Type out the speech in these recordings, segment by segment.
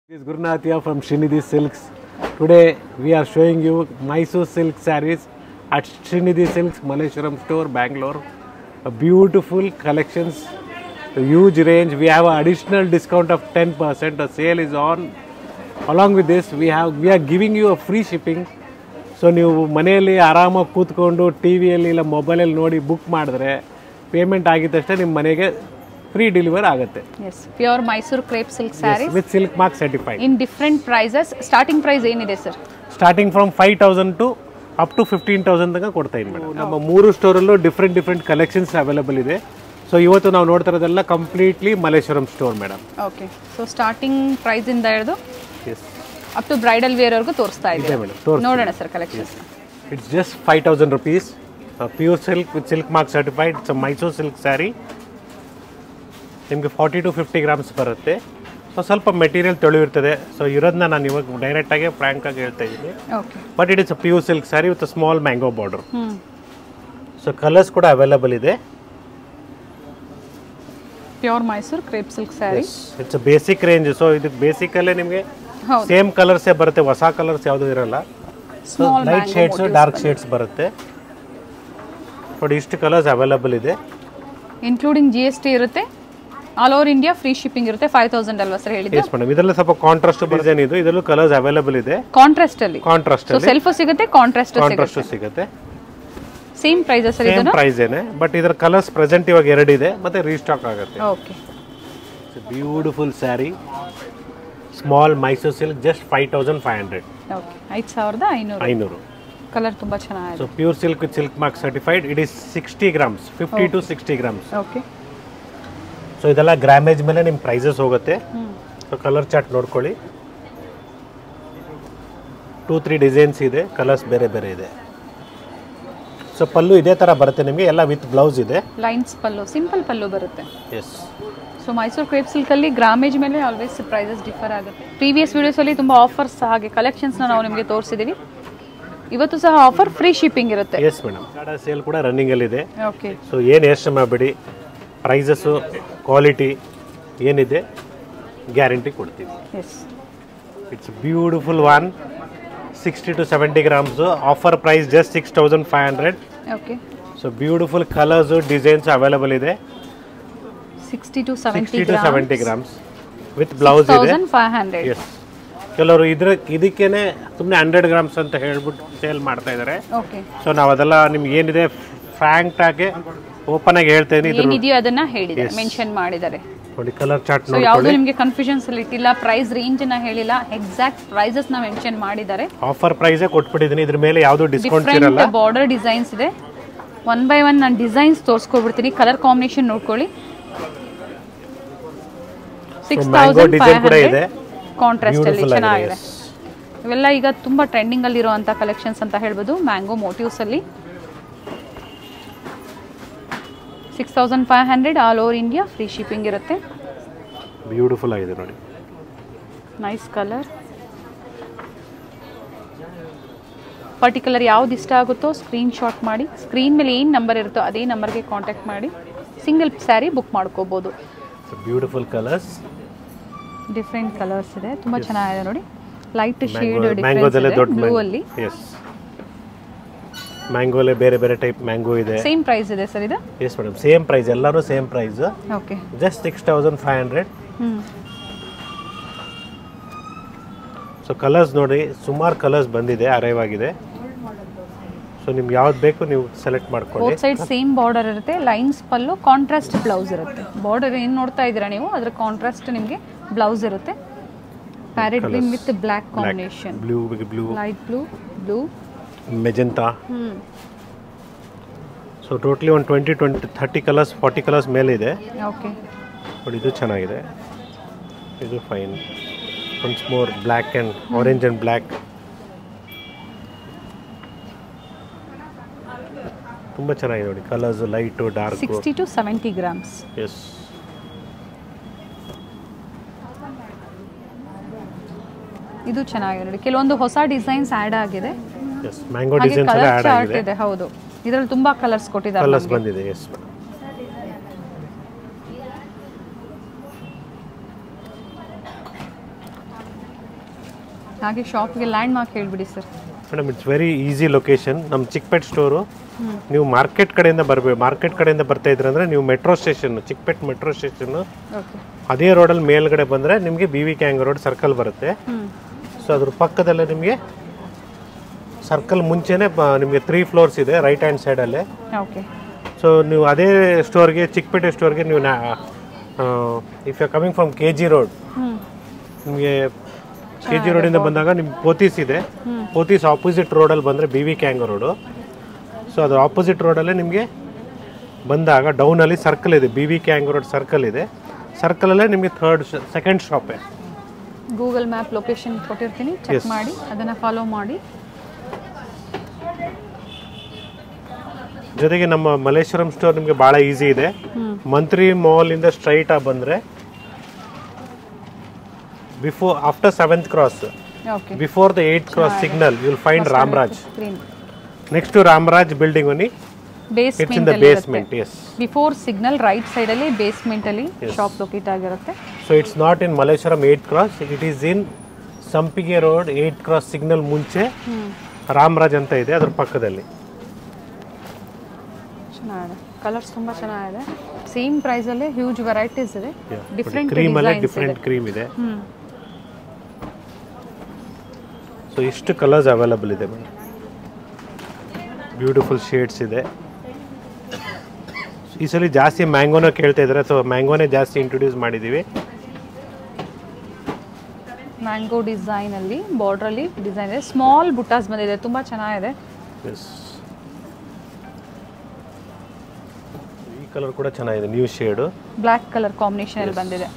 This is Gurunathia from Srinidhi Silks. Today we are showing you Mysore silk sarees at Srinidhi Silks Malleshwaram store, Bangalore. A beautiful collections, a huge range. We have an additional discount of 10%. The sale is on. Along with this, we have we are giving you a free shipping. So ನೀವು ಮನೆಯಲ್ಲಿ ಆರಾಮಾಗಿ ಕೂತ್ಕೊಂಡು T ವಿಯಲ್ಲಿ ಇಲ್ಲ ಮೊಬೈಲಲ್ಲಿ ನೋಡಿ book ಮಾಡಿದ್ರೆ payment ಆಗಿದ ತಕ್ಷಣ ನಿಮ್ಮ ಮನೆಗೆ ಫ್ರೀ ಡೆಲಿವರ್ ಆಗುತ್ತೆ yes pure Mysuru crepe silk saris with silk mark certified in different prices starting price ಏನಿದೆ sir starting from five thousand to up to fifteen thousand ತನಕ ಕೊಡ್ತಾ ಇದ್ದೀನಿ ಮೇಡಮ್ ನಮ್ಮ ಮೂರು ಸ್ಟೋರಲ್ಲೂ ಡಿಫ್ರೆಂಟ್ ಡಿಫ್ರೆಂಟ್ ಕಲೆಕ್ಷನ್ಸ್ ಅವೈಲೇಬಲ್ ಇದೆ ಸೊ ಇವತ್ತು ನಾವು ನೋಡ್ತಾ ಇರೋದೆಲ್ಲ completely Malleshwaram store madam okay so starting price ಇಂದ ಹಿಡಿದು yes up to bridal wear ವರೆಗೂ ತೋರಿಸ್ತಾ ಇದೆ ಇದ್ದೀವಿ ಮೇಡಮ್ ತೋರಿಸಿ ನೋಡೋಣ sir collections it's just five thousand rupees pure silk with silk mark certified it's Mysuru silk sari ನಿಮಗೆ ಫಾರ್ಟಿ ಟು ಫಿಫ್ಟಿ ಗ್ರಾಮ್ಸ್ ಬರುತ್ತೆ ಸೊ ಸ್ವಲ್ಪ ಮೆಟೀರಿಯಲ್ ತೆಳುವಿರ್ತದೆ ಸೊ ಇರೋದನ್ನ ನಾನು ಇವಾಗ ಡೈರೆಕ್ಟಾಗಿ ಫ್ರ್ಯಾಂಕಾಗಿ ಹೇಳ್ತಾ ಇದ್ದೀನಿ okay but it is a pure silk sari with small mango border ಹ್ಞೂ ಸೊ ಕಲರ್ಸ್ ಕೂಡ ಅವೈಲೇಬಲ್ ಇದೆ pure Mysuru crepe silk sari it's basic range so ಇದು ಬೇಸಿಕಲ್ಲೇ ನಿಮಗೆ ಹೌದು ಸೇಮ್ ಕಲರ್ಸೇ ಬರುತ್ತೆ ಹೊಸ ಕಲರ್ಸ್ ಯಾವುದೂ ಇರಲ್ಲ small light shades dark shades ಬರುತ್ತೆ ನೋಡಿ ಇಷ್ಟು ಕಲರ್ಸ್ ಅವೈಲೇಬಲ್ ಇದೆ ಇನ್ಕ್ಲೂಡಿಂಗ್ ಜಿ ಎಸ್ ಟಿ ಇರುತ್ತೆ all over India free shipping ಇರುತ್ತೆ ಫೈವ್ ತೌಸಂಡ್ ಅಲ್ವಾ ಸರ್ ಹೇಳಿದ್ದು ಎಸ್ ಮೇಡಮ್ ಇದರಲ್ಲಿ ಸ್ವಲ್ಪ ಕಾಂಟ್ರಾಸ್ಟ್ ಡಿಸೈನ್ ಇದು ಇದರಲ್ಲೂ ಕಲರ್ಸ್ ಅವೈಲೇಬಲ್ ಇದೆ ಕಾಂಟ್ರಾಸ್ಟ್ ಅಲ್ಲಿ ಕಾಂಟ್ರಾಸ್ಟ್ ಸೊ ಅಲ್ಲಿ ಸೆಲ್ಫ್ ಸಿಗುತ್ತೆ ಕಾಂಟ್ರಾಸ್ಟ್ ಸಿಗುತ್ತೆ ಕಾಂಟ್ರಾಸ್ಟ್ ಸಿಗುತ್ತೆ ಸೇಮ್ ಪ್ರೈಸ್ ಸರ್ ಸೇಮ್ ಇದನ್ನು ಪ್ರೈಸ್ ಏನೆ ಬಟ್ ಇದರ ಕಲರ್ಸ್ ಪ್ರೆಸೆಂಟ್ ಇವಾಗ ಎರಡು ಇದೆ ಮತ್ತೆ ರೀಸ್ಟಾಕ್ ಆಗುತ್ತೆ okay beautiful sari small Mysore silk just five thousand five hundred okay ಐದು ಸಾವಿರದ ಐನೂರು ಐನೂರು ಕಲರ್ ತುಂಬ ಚೆನ್ನಾಗಿದೆ so pure silk with silk mark certified it is sixty grams fifty to sixty grams okay so ಇದೆಲ್ಲ ಗ್ರಾಮೇಜ್ ಮೇಲೆ ನಿಮ್ಮ ಪ್ರೈಸಸ್ ಹೋಗುತ್ತೆ ಹ್ಞೂ ಸೊ ಕಲರ್ ಚಾರ್ಟ್ ನೋಡ್ಕೊಳ್ಳಿ ಟೂ ತ್ರೀ ಡಿಸೈನ್ಸ್ ಇದೆ ಕಲರ್ಸ್ ಬೇರೆ ಬೇರೆ ಇದೆ ಸೊ ಪಲ್ಲು ಇದೇ ಥರ ಬರುತ್ತೆ ನಿಮಗೆ ಎಲ್ಲ ವಿತ್ ಬ್ಲೌಸ್ ಇದೆ ಲೈನ್ಸ್ ಪಲ್ಲು ಸಿಂಪಲ್ ಪಲ್ಲು ಬರುತ್ತೆ ಎಸ್ ಸೊ ಮೈಸೂರು ಕ್ರೇಪ್ ಸಿಲ್ಕಲ್ಲಿ ಗ್ರಾಮೇಜ್ ಮೇಲೆ ಆಲ್ವೇಸ್ ಪ್ರೈಸಸ್ ಡಿಫರ್ ಆಗುತ್ತೆ ಪ್ರೀವಿಯಸ್ ವೀಡಿಯೋಸಲ್ಲಿ ತುಂಬ ಆಫರ್ಸ್ ಹಾಗೆ ಕಲೆಕ್ಷನ್ಸ್ನ ನಾವು ನಿಮಗೆ ತೋರಿಸಿದ್ದೀವಿ ಇವತ್ತು ಸಹ ಆಫರ್ ಫ್ರೀ ಶಿಪ್ಪಿಂಗ್ ಇರುತ್ತೆ ಎಸ್ ಮೇಡಮ್ ಟಾಟಾ ಸೇಲ್ ಕೂಡ ರನ್ನಿಂಗಲ್ಲಿದೆ ಓಕೆ ಸೊ ಏನು ಯೋಚನೆ ಮಾಡಬೇಡಿ ಪ್ರೈಸಸ್ಸು ಕ್ವಾಲಿಟಿ ಏನಿದೆ ಗ್ಯಾರಂಟಿ ಕೊಡ್ತೀವಿ yes it's beautiful one sixty to seventy grams offer price just six thousand five hundred okay so beautiful colours designs available ಇದೆ sixty to seventy sixty to seventy grams with blouse ಇದೆ thousand five hundred yes ಕೆಲವರು ಇದ್ರ ಇದಕ್ಕೇನೆ ಸುಮ್ಮನೆ hundred grams ಅಂತ ಹೇಳ್ಬಿಟ್ಟು sale ಮಾಡ್ತಾ ಇದ್ದಾರೆ okay so ನಾವು ಅದೆಲ್ಲ ನಿಮ್ಗೆ ಏನಿದೆ ಫ್ರ್ಯಾಂಕ್ ಆಗಿ ಓಪನ್ ಆಗಿ ಹೇಳ್ತೇನೆ ಇದ್ರ ಏನಿದೆಯೋ ಅದನ್ನ ಹೇಳಿದ್ದಾರೆ ಮೆನ್ಷನ್ ಮಾಡಿದ್ದಾರೆ ನೋಡಿ ಕಲರ್ ಚಾರ್ಟ್ ಸೊ ಯಾವುದು ನೋಡ್ಕೊಳ್ಳಿ ನಿಮಗೆ ಕನ್ಫ್ಯೂಷನ್ಸ್ ಅಲ್ಲಿ ಇಟ್ಟಿಲ್ಲ ಪ್ರೈಸ್ ರೇಂಜ್ನ ಹೇಳಿಲ್ಲ ಎಕ್ಸಾಕ್ಟ್ ಪ್ರೈಸಸ್ನ ಮೆನ್ಷನ್ ಮಾಡಿದ್ದಾರೆ ಆಫರ್ ಪ್ರೈಸೇ ಕೊಟ್ಬಿಟ್ಟಿದ್ದೀನಿ ಇದ್ರ ಮೇಲೆ ಯಾವುದು ಡಿಸ್ಕೌಂಟ್ಸ್ ಇರಲ್ಲ ಡಿಫ್ರೆಂಟ್ ಬಾರ್ಡರ್ ಡಿಸೈನ್ಸ್ ಇದೆ ಒನ್ ಬೈ ಒನ್ ನಾನು ಡಿಸೈನ್ಸ್ ತೋರಿಸ್ಕೊಬಿಡ್ತೀನಿ ಕಲರ್ ಕಾಂಬಿನೇಷನ್ ನೋಡ್ಕೊಳ್ಳಿ six mango thousand design five ಕೂಡ ಹಂಡ್ರೆಡ್ ಇದೆ ಕಾಂಟ್ರಾಸ್ಟ್ ಅಲ್ಲಿ Beautiful ಆಗಿದೆ, ಚೆನ್ನಾಗಿದೆ yes. ಇವೆಲ್ಲ ಈಗ ತುಂಬಾ ಟ್ರೆಂಡಿಂಗ್ ಅಲ್ಲಿ ಇರುವಂತ ಕಲೆಕ್ಷನ್ಸ್ ಅಂತ ಹೇಳ್ಬೋದು ಮ್ಯಾಂಗೋ ಮೋಟಿವ್ಸ್ ಅಲ್ಲಿ six thousand five hundred all over India free shipping ಇರುತ್ತೆ ಬ್ಯೂಟಿಫುಲ್ ಆಗಿದೆ ನೋಡಿ ನೈಸ್ ಕಲರ್ ಪರ್ಟಿಕ್ಯುಲರ್ ಯಾವ್ದು ಇಷ್ಟ ಆಗುತ್ತೋ ಸ್ಕ್ರೀನ್ ಶಾಟ್ ಮಾಡಿ ಸ್ಕ್ರೀನ್ ಮೇಲೆ ಏನು ನಂಬರ್ ಇರುತ್ತೋ ಅದೇ ನಂಬರ್ಗೆ ಕಾಂಟ್ಯಾಕ್ಟ್ ಮಾಡಿ ಸಿಂಗಲ್ ಸ್ಯಾರಿ ಬುಕ್ ಮಾಡ್ಕೋಬೋದು ಬ್ಯೂಟಿಫುಲ್ ಕಲರ್ಸ್ ಡಿಫ್ರೆಂಟ್ ಕಲರ್ಸ್ ಇದೆ ತುಂಬ ಚೆನ್ನಾಗಿದೆ ನೋಡಿ ಲೈಟ್ ಶೇಡ್ ಮ್ಯಾಂಗೋದಲ್ಲೇ ದೊಡ್ಡ ಬ್ಲೂ ಅಲ್ಲಿ ಎಸ್ ಮ್ಯಾಂಗೋಲೆ ಬೇರೆ ಬೇರೆ ಟೈಪ್ ಮ್ಯಾಂಗೋ ಇದೆ ಸೇಮ್ ಪ್ರೈಸ್ ಇದೆ ಸರ್ ಇದು ಎಸ್ ಮೇಡಮ್ ಸೇಮ್ ಪ್ರೈಸ್ ಎಲ್ಲರೂ same price okay just six thousand five hundred ಹ್ಞೂ ಸೊ ಕಲರ್ಸ್ ನೋಡಿ ಸುಮಾರು ಕಲರ್ಸ್ ಬಂದಿದೆ ಅರೈವ್ ಆಗಿದೆ ಸೊ ನಿಮ್ಗೆ ಯಾವ್ದು ಬೇಕು ನೀವು ಸೆಲೆಕ್ಟ್ ಮಾಡ್ಕೊಳ್ಳಿ ಬೋತ್ ಸೈಡ್ ಸೇಮ್ ಬಾರ್ಡರ್ ಇರುತ್ತೆ ಲೈನ್ಸ್ ಪಲ್ಲು ಕಾಂಟ್ರಾಸ್ಟ್ ಬ್ಲೌಸ್ ಇರುತ್ತೆ ಬಾರ್ಡರ್ ಏನು ನೋಡ್ತಾ ಇದ್ದೀರಾ ನೀವು ಅದ್ರ ಕಾಂಟ್ರಾಸ್ಟ್ ನಿಮಗೆ ಬ್ಲೌಸ್ ಇರುತ್ತೆ parrot green with black combination blue blue light blue blue magenta ಹ್ಞೂ ಸೊ ಟೋಟ್ಲಿ ಒಂದು twenty twenty thirty colours forty colours ಮೇಲೆ ಇದೆ ಓಕೆ ನೋಡಿ ಇದು ಚೆನ್ನಾಗಿದೆ ಇದು fine once more black and orange and black ತುಂಬ ಚೆನ್ನಾಗಿದೆ ನೋಡಿ colours light dark sixty to seventy grams S ಇದು ಚೆನ್ನಾಗಿದೆ ನೋಡಿ ಕೆಲವೊಂದು ಹೊಸ ಡಿಸೈನ್ಸ್ ಆ್ಯಡ್ ಆಗಿದೆ ಎಸ್ ಮ್ಯಾಂಗೋ ಹಾಗೆ ಡಿಸೈನ್ಸ್ ಎಲ್ಲ ಕಲರ್ ಆ್ಯಡ್ ಚಾರ್ಟ್ ಆಗಿದೆ ಇದೆ ಹೌದು ಇದರಲ್ಲಿ ತುಂಬಾ ಕಲರ್ಸ್ ಕೊಟ್ಟಿದ್ದಾರೆ ಕಲರ್ಸ್ ನಮ್ಗೆ. ಬಂದಿದೆ ಎಸ್ ಹಾಗೆ ಶಾಪ್ಗೆ ಲ್ಯಾಂಡ್ ಮಾರ್ಕ್ ಹೇಳ್ಬಿಡಿ sir madam it's very easy location ನಮ್ಮ ಚಿಕ್ಕಪೇಟ್ ಸ್ಟೋರು ನೀವು ಮಾರ್ಕೆಟ್ ಕಡೆಯಿಂದ ಬರಬೇಕು ಮಾರ್ಕೆಟ್ ಕಡೆಯಿಂದ ಬರ್ತಾ ಇದ್ರೆ ಅಂದರೆ ನೀವು metro station Chickpet metro station okay ಅದೇ ರೋಡಲ್ಲಿ ಮೇಲ್ಗಡೆ ಬಂದರೆ ನಿಮಗೆ ಬಿ ವಿ ಕ್ಯಾಂಗ್ ರೋಡ್ ಸರ್ಕಲ್ ಬರುತ್ತೆ ಹ್ಞೂ ಸೊ ಅದ್ರ ಪಕ್ಕದಲ್ಲೇ ನಿಮಗೆ ಸರ್ಕಲ್ ಮುಂಚೆನೇ ಬ- ನಿಮಗೆ ತ್ರೀ ಫ್ಲೋರ್ಸ್ ಇದೆ ರೈಟ್ ಹ್ಯಾಂಡ್ ಸೈಡಲ್ಲೇ ಓಕೆ ಸೊ ನೀವು ಅದೇ ಸ್ಟೋರ್ಗೆ ಚಿಕ್ಕಪೇಟೆ ಸ್ಟೋರ್ಗೆ ನೀವು ನಾ if you coming from K G road ಹ್ಞೂ ನಿಮಗೆ ಕೆ ಜಿ ರೋಡಿಂದ ಬಂದಾಗ ನಿಮ್ಮ ಪೋತೀಸ್ ಇದೆ ಪೋತೀಸ್ ಆಪೋಸಿಟ್ ರೋಡಲ್ಲಿ ಬಂದರೆ ಬಿ ವಿ ಕ್ಯಾಂಗ್ ರೋಡು ಸೊ ಅದ್ರ ಆಪೋಸಿಟ್ ರೋಡಲ್ಲೇ ನಿಮಗೆ ಬಂದಾಗ ಡೌನಲ್ಲಿ ಸರ್ಕಲ್ ಇದೆ ಬಿ ವಿ ಕ್ಯಾಂಗ್ ರೋಡ್ ಸರ್ಕಲ್ ಇದೆ ಸರ್ಕಲಲ್ಲೇ ನಿಮಗೆ ಥರ್ಡ್ ಸೆಕೆಂಡ್ ಶಾಪೇ ಗೂಗಲ್ ಮ್ಯಾಪ್ ಲೊಕೇಶನ್ ಕೊಟ್ಟಿರ್ತೀನಿ ಚೆಕ್ Yes. ಮಾಡಿ ಅದನ್ನು ಫಾಲೋ ಮಾಡಿ ಜೊತೆಗೆ ನಮ್ಮ ಮಲ್ಲೇಶ್ವರಂ ಸ್ಟೋರ್ ನಿಮಗೆ ಭಾಳ ಈಸಿ ಇದೆ ಹ್ಞೂ ಮಂತ್ರಿ ಮಾಲಿಂದ ಸ್ಟ್ರೈಟ್ ಆಗಿ ಬಂದರೆ before after seventh cross okay before the eight cross signal will find Ramraj screen next to Ramraj building ಒನಿ it's in the basement basement yes before signal right ಸೈಡಲ್ಲಿ ಬೇಸ್ಮೆಂಟಲ್ಲಿ ಶಾಪ್ ಲೊಕೇಟ್ ಆಗಿರುತ್ತೆ so it's not in Malleshwaram eight cross it is in Sampige road eight cross signal ಮುಂಚೆ ಹ್ಞೂ ರಾಮರಾಜ್ ಅಂತ ಇದೆ ಅದ್ರ ಪಕ್ಕದಲ್ಲಿ ಚೆನ್ನಾಗಿದೆ ಕಲರ್ಸ್ ತುಂಬ ಚೆನ್ನಾಗಿದೆ ಸೇಮ್ ಪ್ರೈಸಲ್ಲಿ ಹ್ಯೂಜ್ ವೆರೈಟೀಸ್ ಇದೆ ಡಿಫ್ರೆಂಟ್ ಕ್ರೀಮ್ ಅಲ್ಲೇ ಡಿಸೈನ್ಸ್ ಇದೆ ಡಿಫ್ರೆಂಟ್ ಕ್ರೀಮ್ ಇದೆ ಹ್ಞೂ ಸೊ ಇಷ್ಟು ಕಲರ್ಸ್ ಅವೈಲಬಲ್ ಇದೆ ಮೇಡಮ್ ಬ್ಯೂಟಿಫುಲ್ ಶೇಡ್ಸ್ ಇದೆ ಈ ಸಲ ಜಾಸ್ತಿ ಮ್ಯಾಂಗೋನ ಕೇಳ್ತಾ ಇದ್ದಾರೆ ಸೊ ಮ್ಯಾಂಗೋನೇ ಜಾಸ್ತಿ ಇಂಟ್ರೊಡ್ಯೂಸ್ ಮಾಡಿದ್ದೀವಿ ಮ್ಯಾಂಗೋ ಡಿಸೈನಲ್ಲಿ ಬಾರ್ಡ್ರಲ್ಲಿ ಡಿಸೈನ್ ಇದೆ ಸ್ಮಾಲ್ ಬುಟ್ಟಾಸ್ ಬಂದಿದೆ ತುಂಬ ಚೆನ್ನಾಗಿದೆ ಎಸ್ ಈ ಕಲರ್ ಕೂಡ ಚೆನ್ನಾಗಿದೆ ನ್ಯೂ ಶೇಡು ಬ್ಲ್ಯಾಕ್ ಕಲರ್ ಕಾಂಬಿನೇಷನಲ್ಲಿ ಬಂದಿದೆ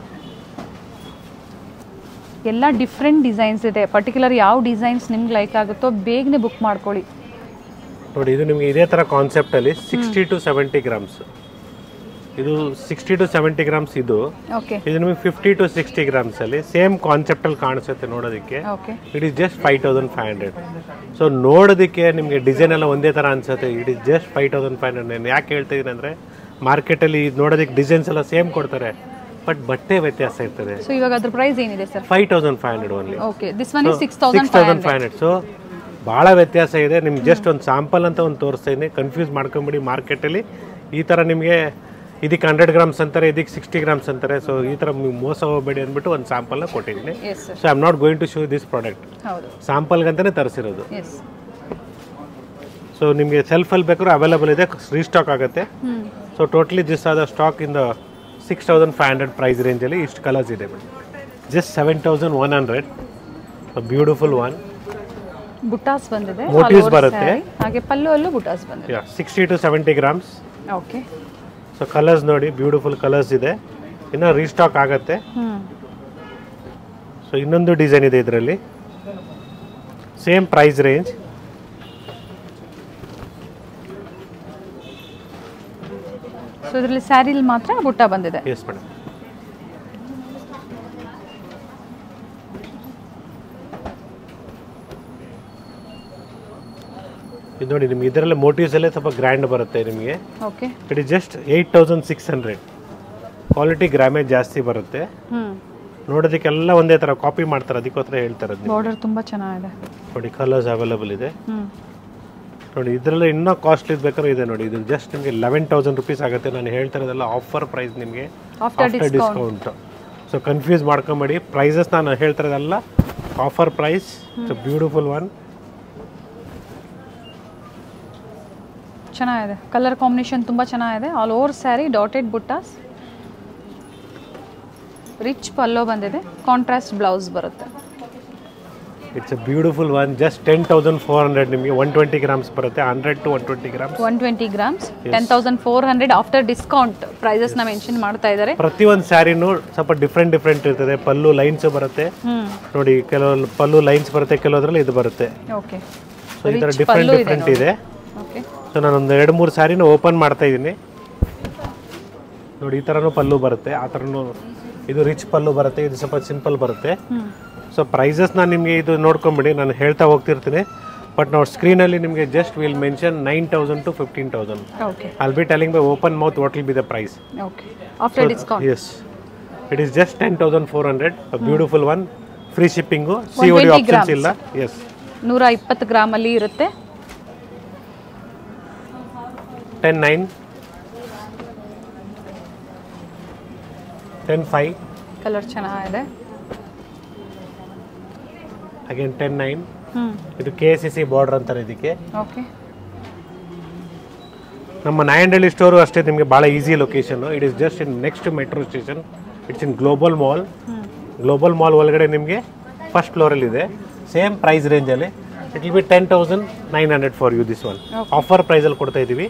ಎಲ್ಲ ಡಿಫ್ರೆಂಟ್ ಡಿಸೈನ್ಸ್ ಇದೆ ಪರ್ಟಿಕ್ಯುಲರ್ ಯಾವ ಡಿಸೈನ್ಸ್ ನಿಮ್ಗೆ ಲೈಕ್ ಆಗುತ್ತೋ ಬೇಗನೆ ಬುಕ್ ಮಾಡ್ಕೊಳ್ಳಿ ನೋಡಿ ಇದು ನಿಮಗೆ ಇದೇ ಥರ ಕಾನ್ಸೆಪ್ಟಲ್ಲಿ ಸಿಕ್ಸ್ಟಿ ಟು ಸೆವೆಂಟಿ ಗ್ರಾಮ್ಸ್ ಇದು ಸಿಕ್ಸ್ಟಿ ಟು ಸೆವೆಂಟಿ ಗ್ರಾಮ್ಸ್ ಇದು ಓಕೆ ಇದು ನಿಮಗೆ ಫಿಫ್ಟಿ ಟು ಸಿಕ್ಸ್ಟಿ ಗ್ರಾಮ್ಸಲ್ಲಿ ಸೇಮ್ ಕಾನ್ಸೆಪ್ಟಲ್ಲಿ ಕಾಣಿಸುತ್ತೆ ನೋಡೋದಕ್ಕೆ okay it is just five thousand five hundred so ನೋಡೋದಕ್ಕೆ ನಿಮಗೆ ಡಿಸೈನ್ ಎಲ್ಲ ಒಂದೇ ಥರ ಅನ್ಸುತ್ತೆ it is just five thousand five hundred ನಾನು ಯಾಕೆ ಹೇಳ್ತಾ ಇದ್ದೀನಿ ಅಂದರೆ ಮಾರ್ಕೆಟಲ್ಲಿ ನೋಡೋದಕ್ಕೆ ಡಿಸೈನ್ಸ್ ಎಲ್ಲ ಸೇಮ್ ಕೊಡ್ತಾರೆ ಬಟ್ ಬಟ್ಟೆ ವ್ಯತ್ಯಾಸ ಇರ್ತದೆ ಸೊ ಇವಾಗ ಅದ್ರ ಪ್ರೈಸ್ ಏನಿದೆ sir five thousand five hundred only okay this one is six thousand six thousand five hundred so ಭಾಳ ವ್ಯತ್ಯಾಸ ಇದೆ ನಿಮ್ಗೆ ಜಸ್ಟ್ ಒಂದು ಸ್ಯಾಂಪಲ್ ಅಂತ ಒಂದು ತೋರಿಸ್ತಾ ಇದ್ದೀನಿ ಕನ್ಫ್ಯೂಸ್ ಮಾಡ್ಕೊಂಬಿಡಿ ಮಾರ್ಕೆಟಲ್ಲಿ ಈ ಥರ ನಿಮಗೆ ಇದಕ್ಕೆ ಹಂಡ್ರೆಡ್ ಗ್ರಾಮ್ಸ್ ಅಂತಾರೆ ಇದಕ್ಕೆ ಸಿಕ್ಸ್ಟಿ ಗ್ರಾಮ್ಸ್ ಅಂತಾರೆ ಸೊ ಈ ಥರ ನೀವು ಮೋಸ ಹೋಗಬೇಡಿ ಅಂದ್ಬಿಟ್ಟು ಒಂದು ಸ್ಯಾಂಪಲ್ನ ಕೊಟ್ಟಿದ್ದೀನಿ yes sir so I am not going to show this product ಹೌದು ಸ್ಯಾಂಪಲ್ಗಂತಲೇ ತರಿಸಿರೋದು ಎಸ್ ಸೊ ನಿಮಗೆ ಸೆಲ್ಫಲ್ಲಿ ಬೇಕಾದ್ರೂ ಅವೈಲೇಬಲ್ ಇದೆ ರೀಸ್ಟಾಕ್ ಆಗುತ್ತೆ ಹ್ಞೂ ಸೊ ಟೋಟಲಿ ದಿಸ್ ಆದ ಸ್ಟಾಕ್ ಇಂದ six thousand five hundred price ರೇಂಜಲ್ಲಿ ಇಷ್ಟು ಕಲರ್ಸ್ ಇದೆ madam just seven thousand one hundred beautiful one buttas ಬಂದಿದೆ Motifs all over ಬರುತ್ತೆ. saree. ಹಾಗೆ ಪಲ್ಲು ಅಲ್ಲೂ ಬುಟ್ಟಾಸ್ ಬಂದಿದೆ sixty to seventy grams okay so colours ನೋಡಿ ಬ್ಯೂಟಿಫುಲ್ ಕಲರ್ಸ್ ಇದೆ ಇನ್ನು ರೀಸ್ಟಾಕ್ ಆಗುತ್ತೆ ಹ್ಞೂ ಸೊ ಇನ್ನೊಂದು ಡಿಸೈನ್ ಇದೆ ಇದರಲ್ಲಿ ಸೇಮ್ ಪ್ರೈಸ್ ರೇಂಜ್ ಸೊ ಇದರಲ್ಲಿ ಸ್ಯಾರಿಲಿ ಮಾತ್ರ ಬುಟ್ಟ ಬಂದಿದೆ ಎಸ್ ಮೇಡಮ್ ಇದು ನೋಡಿ ನಿಮ್ಗೆ ಇದರಲ್ಲೇ ಮೋಟಿವ್ಸ್ ಅಲ್ಲೇ ಸ್ವಲ್ಪ ಗ್ರ್ಯಾಂಡ್ ಬರುತ್ತೆ ನಿಮಗೆ okay it is just eight thousand six hundred quality grammage ಜಾಸ್ತಿ ಬರುತ್ತೆ ಹ್ಞೂ ನೋಡೋದಕ್ಕೆಲ್ಲ ಒಂದೇ ಥರ ಕಾಪಿ ಮಾಡ್ತಾರೆ ಅದಕ್ಕೋಸ್ಕರ ಹೇಳ್ತಾರೆ ಅದನ್ನ ಬಾರ್ಡರ್ ತುಂಬ ಚೆನ್ನಾಗಿದೆ ನೋಡಿ ಕಲರ್ಸ್ ಅವೈಲಬಲ್ ಇದೆ ಹ್ಞೂ ನೋಡಿ ಇದರಲ್ಲಿ ಇನ್ನೂ ಕಾಸ್ಟ್ಲಿ ಬೇಕಾದ್ರೆ ಇದೆ ನೋಡಿ ಇದು ಜಸ್ಟ್ ನಿಮಗೆ ಲೆವೆನ್ ತೌಸಂಡ್ ರುಪೀಸ್ ಆಗುತ್ತೆ ನಾನು ಹೇಳ್ತಾ ಇರೋದೆಲ್ಲ ಆಫರ್ ಪ್ರೈಸ್ ನಿಮಗೆ after after discount so confuse ಮಾಡ್ಕೊಂಬೇಡಿ ಪ್ರೈಸಸ್ ನಾನು ಹೇಳ್ತಾ ಇರೋದಲ್ಲ offer price it's beautiful one ಚೆನ್ನಾಗಿದೆ ಕಲರ್ ಕಾಂಬಿನೇಷನ್ ತುಂಬ ಚೆನ್ನಾಗಿದೆ all over sari dotted buttas rich ಪಲ್ಲೋ ಬಂದಿದೆ ಕಾಂಟ್ರಾಸ್ಟ್ ಬ್ಲೌಸ್ ಬರುತ್ತೆ it's a beautiful one just ten thousand four hundred ನಿಮಗೆ ಒನ್ ಟ್ವೆಂಟಿ ಗ್ರಾಮ್ಸ್ ಬರುತ್ತೆ hundred to one twenty grams one twenty grams ten thousand four hundred after discount ಪ್ರೈಸಸ್ನ mention ಮಾಡ್ತಾ ಇದ್ದಾರೆ ಪ್ರತಿಯೊಂದು ಸ್ಯಾರಿನೂ ಸ್ವಲ್ಪ different different ಇರ್ತದೆ ಪಲ್ಲು lines ಬರುತ್ತೆ ಹ್ಞೂ ನೋಡಿ ಕೆಲವು ಪಲ್ಲು ಲೈನ್ಸ್ ಬರುತ್ತೆ ಕೆಲವದ್ರಲ್ಲಿ ಇದು ಬರುತ್ತೆ ಓಕೆ ಸೊ ಈ ಥರ ಡಿಫ್ರೆಂಟ್ ಡಿಫ್ರೆಂಟ್ ಇದೆ ಓಕೆ ಸೊ ನಾನೊಂದು ಎರಡು ಮೂರು ಸ್ಯಾರಿನ ಓಪನ್ ಮಾಡ್ತಾ ಇದ್ದೀನಿ ನೋಡಿ ಈ ಥರನೂ ಪಲ್ಲು ಬರುತ್ತೆ ಆ ಥರನೂ ಇದು ರಿಚ್ ಪಲ್ಲು ಬರುತ್ತೆ ಇದು ಸ್ವಲ್ಪ ಸಿಂಪಲ್ ಬರುತ್ತೆ ಹ್ಞೂ ಸೊ ಪ್ರೈಸಸ್ ನಾನು ನಿಮಗೆ ಇದು ನೋಡ್ಕೊಂಬಿಡಿ ನಾನು ಹೇಳ್ತಾ ಹೋಗ್ತಿರ್ತೀನಿ ಬಟ್ ನಾವು ಸ್ಕ್ರೀನಲ್ಲಿ ನಿಮಗೆ just will mention nine thousand to fifteen thousand okay I'll be telling by open mouth what will be the price. Okay after discount Yes. It is just 10,400. A beautiful one. Free shipping C O D 120 options grams. ಇಲ್ಲ yes ನೂರ ಇಪ್ಪತ್ತು ಗ್ರಾಮಲ್ಲಿ ಇರುತ್ತೆ ten nine ten five colour ಚೆನ್ನಾಗಿದೆ again ten nine ಹ್ಞೂ ಇದು K C C border ಅಂತಾರೆ ಇದಕ್ಕೆ ಓಕೆ ನಮ್ಮ ನಾಯಂಡಳ್ಳಿ ಸ್ಟೋರು ಅಷ್ಟೇ ನಿಮಗೆ ಭಾಳ easy location it is just in next metro station it's in Global Mall Global Mall ಒಳಗಡೆ ನಿಮಗೆ ಫಸ್ಟ್ ಫ್ಲೋರಲ್ಲಿ ಇದೆ ಸೇಮ್ ಪ್ರೈಸ್ ರೇಂಜಲ್ಲಿ it will be ten thousand nine hundred for you this one Okay. Offer ಪ್ರೈಸಲ್ಲಿ ಕೊಡ್ತಾ ಇದ್ದೀವಿ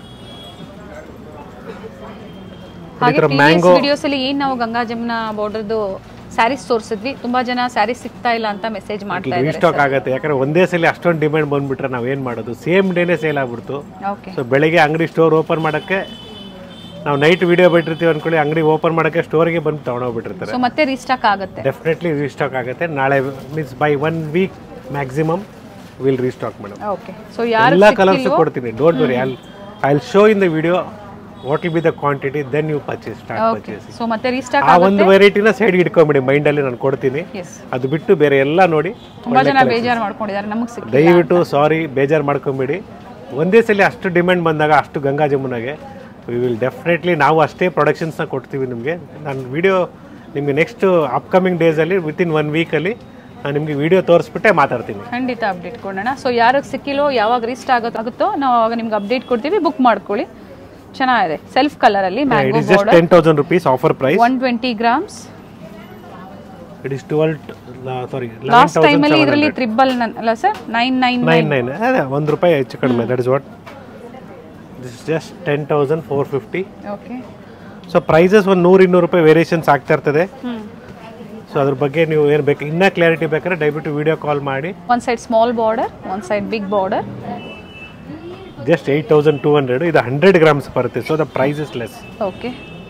ಹಾಗೆ ಥರ ಪ್ರೀವಿಯಸ್ mango- ವಿಡಿಯೋಸ್ ಅಲ್ಲಿ ಏನ್ ನಾವು ಗಂಗಾ ಜಮುನಾ ಬಾರ್ಡರ್ದು ಸ್ಯಾರೀಸ್ ತೋರಿಸಿದ್ವಿ ತುಂಬಾ ಜನ ಸ್ಯಾರೀಸ್ ಸಿಗ್ತಾ ಇಲ್ಲ ಅಂತ ಮೆಸೇಜ್ ಮಾಡ್ತಾ ರೀಸ್ಟಾಕ್ ಇದ್ದಾರೆ ಆಗುತ್ತೆ ಯಾಕಂದ್ರೆ ಒಂದೇ ಸಲ ಅಷ್ಟೊಂದು ಡಿಮ್ಯಾಂಡ್ ಬಂದ್ಬಿಟ್ರೆ ನಾವು ಏನು ಮಾಡೋದು ಸೇಮ್ ಡೇನೇ ಸೇಲ್ ಆಗ್ಬಿಡ್ತು ಓಕೆ ಸೊ ಬೆಳಗ್ಗೆ ಅಂಗಡಿ ಸ್ಟೋರ್ ಓಪನ್ ಮಾಡೋಕ್ಕೆ ನಾವು ನೈಟ್ ವಿಡಿಯೋ ಬಿಟ್ಟಿರ್ತೀವಿ ಅಂದ್ಕೊಳ್ಳಿ ಅಂಗಡಿ ಓಪನ್ ಮಾಡೋಕ್ಕೆ ಸ್ಟೋರಿಗೆ ಬಂದು ತೊಗೊಂಡೋಗ್ಬಿಟ್ಟಿರ್ತಾರೆ ಸೊ ಮತ್ತೆ ರೀಸ್ಟಾಕ್ ಆಗುತ್ತೆ ಡೆಫಿನೆಟ್ಲಿ ರೀಸ್ಟಾಕ್ ಆಗುತ್ತೆ ನಾಳೆ means by one week maximum will restock madam okay so ಯಾರು ಎಲ್ಲ ಕಲರ್ಸ್ ಕೊಡ್ತೀನಿ don't worry I I show in the video what will be the quantity then you purchase start okay purchase so ಮತ್ತೆ restock ಆ ಒಂದು ವೆರೈಟಿನ side ಇಟ್ಕೊಂಬಿಡಿ ಮೈಂಡಲ್ಲಿ ನಾನು ಕೊಡ್ತೀನಿ S ಅದು ಬಿಟ್ಟು ಬೇರೆ ಎಲ್ಲ ನೋಡಿ ತುಂಬಾ ಜನ ಬೇಜಾರು ಮಾಡ್ಕೊಂಡಿದ್ದಾರೆ ನಮಗೆ ಸಿಕ್ಕಿಲ್ಲ ದಯವಿಟ್ಟು ಸಾರಿ ಬೇಜಾರು ಮಾಡ್ಕೊಂಬಿಡಿ ಒಂದೇ ಸಲ ಅಷ್ಟು ಡಿಮ್ಯಾಂಡ್ ಬಂದಾಗ ಅಷ್ಟು ಗಂಗಾ ಜಮುನಾಗೆ ವಿ ವಿಲ್ ಡೆಫಿನೆಟ್ಲಿ ನಾವು ಅಷ್ಟೇ ಪ್ರೊಡಕ್ಷನ್ಸ್ನ ಕೊಡ್ತೀವಿ ನಿಮಗೆ ನಾನು ವಿಡಿಯೋ ನಿಮಗೆ ನೆಕ್ಸ್ಟ್ ಅಪ್ಕಮಿಂಗ್ ಡೇಸಲ್ಲಿ ವಿತಿನ್ ಒನ್ ವೀಕಲ್ಲಿ ನಾನು ನಿಮಗೆ ವಿಡಿಯೋ ತೋರಿಸ್ಬಿಟ್ಟೆ ಮಾತಾಡ್ತೀನಿ ಖಂಡಿತ ಅಪ್ಡೇಟ್ ಕೊಡೋಣ ಸೊ ಯಾರಿಗೆ ಸಿಕ್ಕಿಲ್ಲೋ ಯಾವಾಗ ರೀಸ್ಟ್ ಆಗುತ್ತೋ ಆಗುತ್ತೋ ನಾವು ಅವಾಗ ನಿಮ್ಗೆ ಅಪ್ಡೇಟ್ ಕೊಡ್ತೀವಿ ಬುಕ್ ಮಾಡ್ಕೊಳ್ಳಿ ಚೆನ್ನಾಗಿದೆ ಸೆಲ್ಫ್ ಕಲರ್ ಅಲ್ಲಿ it mango is just ten thousand rupees offer price one twenty grams it is twelve sorry last ಟೈಮಲ್ಲಿ ಇದರಲ್ಲಿ ತ್ರಿಬಲ್ ಅಲ್ಲ sir nine nine nine nine ಅದೇ ಒಂದು ರೂಪಾಯಿ ಹೆಚ್ಚು ಕಡಿಮೆ that is what this just ten thousand four fifty okay so prices ಒಂದು ನೂರು ಇನ್ನೂರು ರೂಪಾಯಿ ವೇರಿಯೇಷನ್ಸ್ ಆಗ್ತಾ ಇರ್ತದೆ ಹ್ಞೂ ಸೊ ಅದ್ರ ಬಗ್ಗೆ ನೀವು ಏನು ಬೇಕು ಇನ್ನೂ ಕ್ಲಾರಿಟಿ ಬೇಕಾದ್ರೆ ದಯವಿಟ್ಟು ವಿಡಿಯೋ ಕಾಲ್ ಮಾಡಿ one side small border one side big border just eight thousand two hundred ಇದು ಹಂಡ್ರೆಡ್ ಗ್ರಾಮ್ಸ್ ಬರುತ್ತೆ so the price is less okay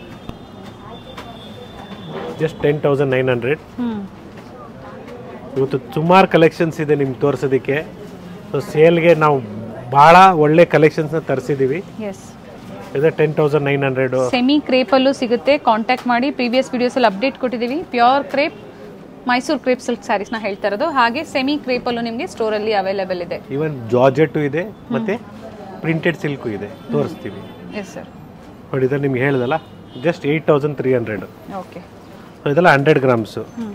just ten thousand nine hundred ಹ್ಞೂ ಇವತ್ತು ಸುಮಾರು ಕಲೆಕ್ಷನ್ಸ್ ಇದೆ ನಿಮ್ಗೆ ತೋರಿಸೋದಕ್ಕೆ ಸೊ ಸೇಲ್ಗೆ ನಾವು ಭಾಳ ಒಳ್ಳೆ ಕಲೆಕ್ಷನ್ಸ್ನ ತರಿಸಿದ್ದೀವಿ ಎಸ್ ಇದು ten thousand nine hundred semi ಕ್ರೇಪಲ್ಲೂ ಸಿಗುತ್ತೆ ಕಾಂಟ್ಯಾಕ್ಟ್ ಮಾಡಿ ಪ್ರೀವಿಯಸ್ ವಿಡಿಯೋಸಲ್ಲಿ ಅಪ್ಡೇಟ್ ಕೊಟ್ಟಿದ್ದೀವಿ pure crepe Mysore crepe silk ಸ್ಯಾರೀಸ್ನ ಹೇಳ್ತಾ ಇರೋದು ಹಾಗೆ ಸೆಮಿ ಕ್ರೇಪಲ್ಲೂ ನಿಮಗೆ ಸ್ಟೋರಲ್ಲಿ ಅವೈಲೇಬಲ್ ಇದೆ ಈವನ್ ಜಾರ್ಜೆಟ್ಟು ಇದೆ ಮತ್ತು ಪ್ರಿಂಟೆಡ್ ಸಿಲ್ಕು ಇದೆ ತೋರಿಸ್ತೀವಿ ಎಸ್ ಸರ್ ನೋಡಿ ಇದನ್ನು ನಿಮ್ಗೆ ಹೇಳ್ದಲ್ಲ just eight thousand three hundred okay so ಇದೆಲ್ಲ hundred grams hmm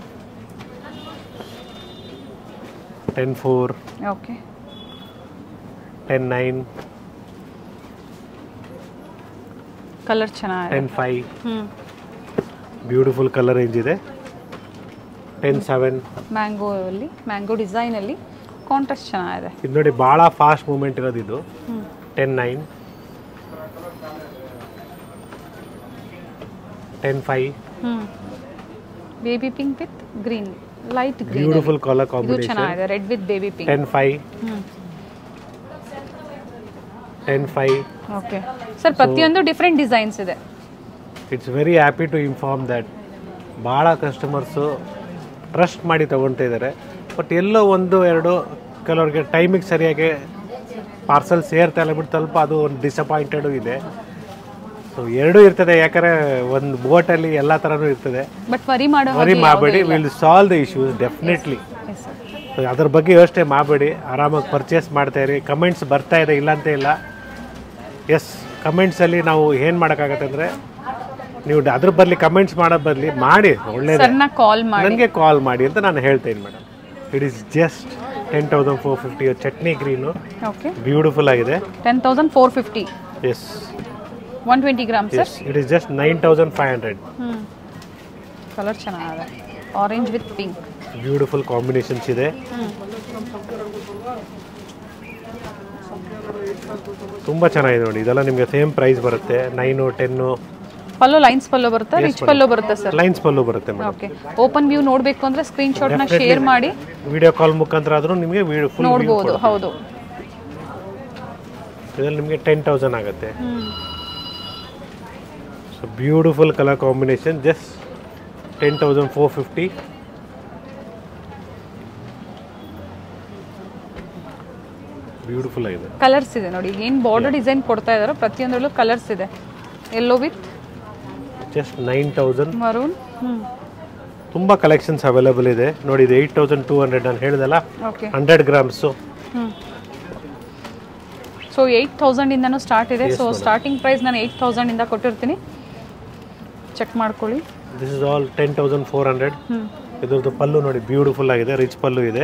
ten four okay ten nine colour ಚೆನ್ನಾಗಿದೆ ten five hmm beautiful colour range ಇದೆ ಟೆನ್ ಸೆವೆನ್ ಮ್ಯಾಂಗೋ ಅಲ್ಲಿ ಮ್ಯಾಂಗೋ ಡಿಸೈನಲ್ಲಿ ಕಾಂಟ್ರಾಸ್ಟ್ ಚೆನ್ನಾಗಿದೆ ಇದು ನೋಡಿ ಭಾಳ ಫಾಸ್ಟ್ ಮೂಮೆಂಟ್ ಇರೋದು ಇದು ಹ್ಞೂ ten nine ten five hmm baby pink with green light green beautiful colour ಇದು ಕಾಂಬಿನೇಷನ್ ಚೆನ್ನಾಗಿದೆ red with baby pink ten five hmm ten five okay sir ಪ್ರತಿಯೊಂದು ಡಿಫ್ರೆಂಟ್ ಡಿಸೈನ್ಸ್ ಇದೆ it's very happy to inform that ಭಾಳ customers trust ಮಾಡಿ ತೊಗೊಳ್ತಾ ಇದ್ದಾರೆ but ಎಲ್ಲೋ ಒಂದು ಎರಡು ಕೆಲವ್ರಿಗೆ ಟೈಮಿಗೆ ಸರಿಯಾಗಿ ಪಾರ್ಸಲ್ ಸೇರ್ತಾ ಇಲ್ಲ ಬಿಟ್ಟು ಸ್ವಲ್ಪ ಅದು ಒಂದು ಡಿಸಪಾಯಿಂಟೆಡು ಇದೆ ಸೊ ಎರಡೂ ಇರ್ತದೆ ಯಾಕಂದರೆ ಒಂದು ಬೋಟಲ್ಲಿ ಎಲ್ಲ ಥರನೂ ಇರ್ತದೆ ಬಟ್ ವರಿ ಮಾಡೋ ವರಿ ಹಾಗೆ ಮಾಡಬೇಡಿ will solve the issues definitely Yes, sir. So ಅದ್ರ ಬಗ್ಗೆ ಯೋಚನೆ ಮಾಡಬೇಡಿ ಆರಾಮಾಗಿ ಪರ್ಚೇಸ್ ಮಾಡ್ತಾ ಇರಿ ಕಮೆಂಟ್ಸ್ ಬರ್ತಾ ಇದೆ ಇಲ್ಲ ಅಂತ ಇಲ್ಲ ಎಸ್ ಕಮೆಂಟ್ಸಲ್ಲಿ ನಾವು ಏನು ಮಾಡೋಕ್ಕಾಗತ್ತೆ ಅಂದರೆ ನೀವು ಅದ್ರ ಬದಲಿ ಕಮೆಂಟ್ಸ್ ಮಾಡೋ ಬದಲಿ ಮಾಡಿ ಒಳ್ಳೇದೇ ಸರ್ನ ಕಾಲ್ ಮಾಡಿ ನನಗೆ ಕಾಲ್ ಮಾಡಿ ಅಂತ ನಾನು ಹೇಳ್ತೇನೆ madam it is just ten thousand four fifty chutney green okay beautiful ಆಗಿದೆ ten thousand four fifty yes one twenty gram sir yes it is just nine thousand five hundred hmm colour ಚೆನ್ನಾಗಿದೆ orange with pink beautiful combinations ಇದೆ ಹ್ಞೂ ತುಂಬ ಚೆನ್ನಾಗಿದೆ ನೋಡಿ ಇದೆಲ್ಲ ನಿಮಗೆ same price ಬರುತ್ತೆ nine ten pallu lines pallu ಬರುತ್ತಾ ರಿಚ್ ಪಲ್ಲು ಬರುತ್ತೆ ಸರ್ ಲೈನ್ಸ್ ಪಲ್ಲು ಬರುತ್ತೆ ಮೇಡಮ್ ಓಕೆ ಓಪನ್ ವ್ಯೂ ನೋಡಬೇಕು ಅಂದರೆ ಸ್ಕ್ರೀನ್ಶಾಟ್ನ ಶೇರ್ ಮಾಡಿ ವಿಡಿಯೋ ಕಾಲ್ ಮುಖಾಂತರ ಆದರೂ ನಿಮಗೆ ವಿಡಿಯೋ ಫುಲ್ ನೋಡ್ಬೋದು ಹೌದು ಇದರಲ್ಲಿ ನಿಮಗೆ ಟೆನ್ ತೌಸಂಡ್ ಆಗುತ್ತೆ ಹ್ಞೂ so beautiful colour combination just ten thousand four fifty beautiful ಆಗಿದೆ ಕಲರ್ಸ್ ಇದೆ ನೋಡಿ ಏನು ಬಾರ್ಡರ್ ಡಿಸೈನ್ ಕೊಡ್ತಾ ಇದ್ದಾರೋ ಪ್ರತಿಯೊಂದರಲ್ಲೂ ಕಲರ್ಸ್ ಇದೆ yellow with just nine thousand maroon ಹ್ಞೂ ತುಂಬ ಕಲೆಕ್ಷನ್ಸ್ ಅವೈಲೇಬಲ್ ಇದೆ ನೋಡಿ ಇದು ಏಯ್ಟ್ ತೌಸಂಡ್ ಟೂ ಹಂಡ್ರೆಡ್ ನಾನು ಹೇಳಿದಲ್ಲ okay hundred grams hmm so eight ತೌಸಂಡಿಂದನೂ ಸ್ಟಾರ್ಟ್ ಇದೆ ಸೊ ಸ್ಟಾರ್ಟಿಂಗ್ ಪ್ರೈಸ್ ನಾನು ಏಯ್ಟ್ ತೌಸಂಡಿಂದ ಕೊಟ್ಟಿರ್ತೀನಿ ಚೆಕ್ ಮಾಡ್ಕೊಳ್ಳಿ this is all ten thousand four hundred ಹ್ಞೂ ಇದ್ರದ್ದು ಪಲ್ಲು ನೋಡಿ ಬ್ಯೂಟಿಫುಲ್ ಆಗಿದೆ ರಿಚ್ ಪಲ್ಲು ಇದೆ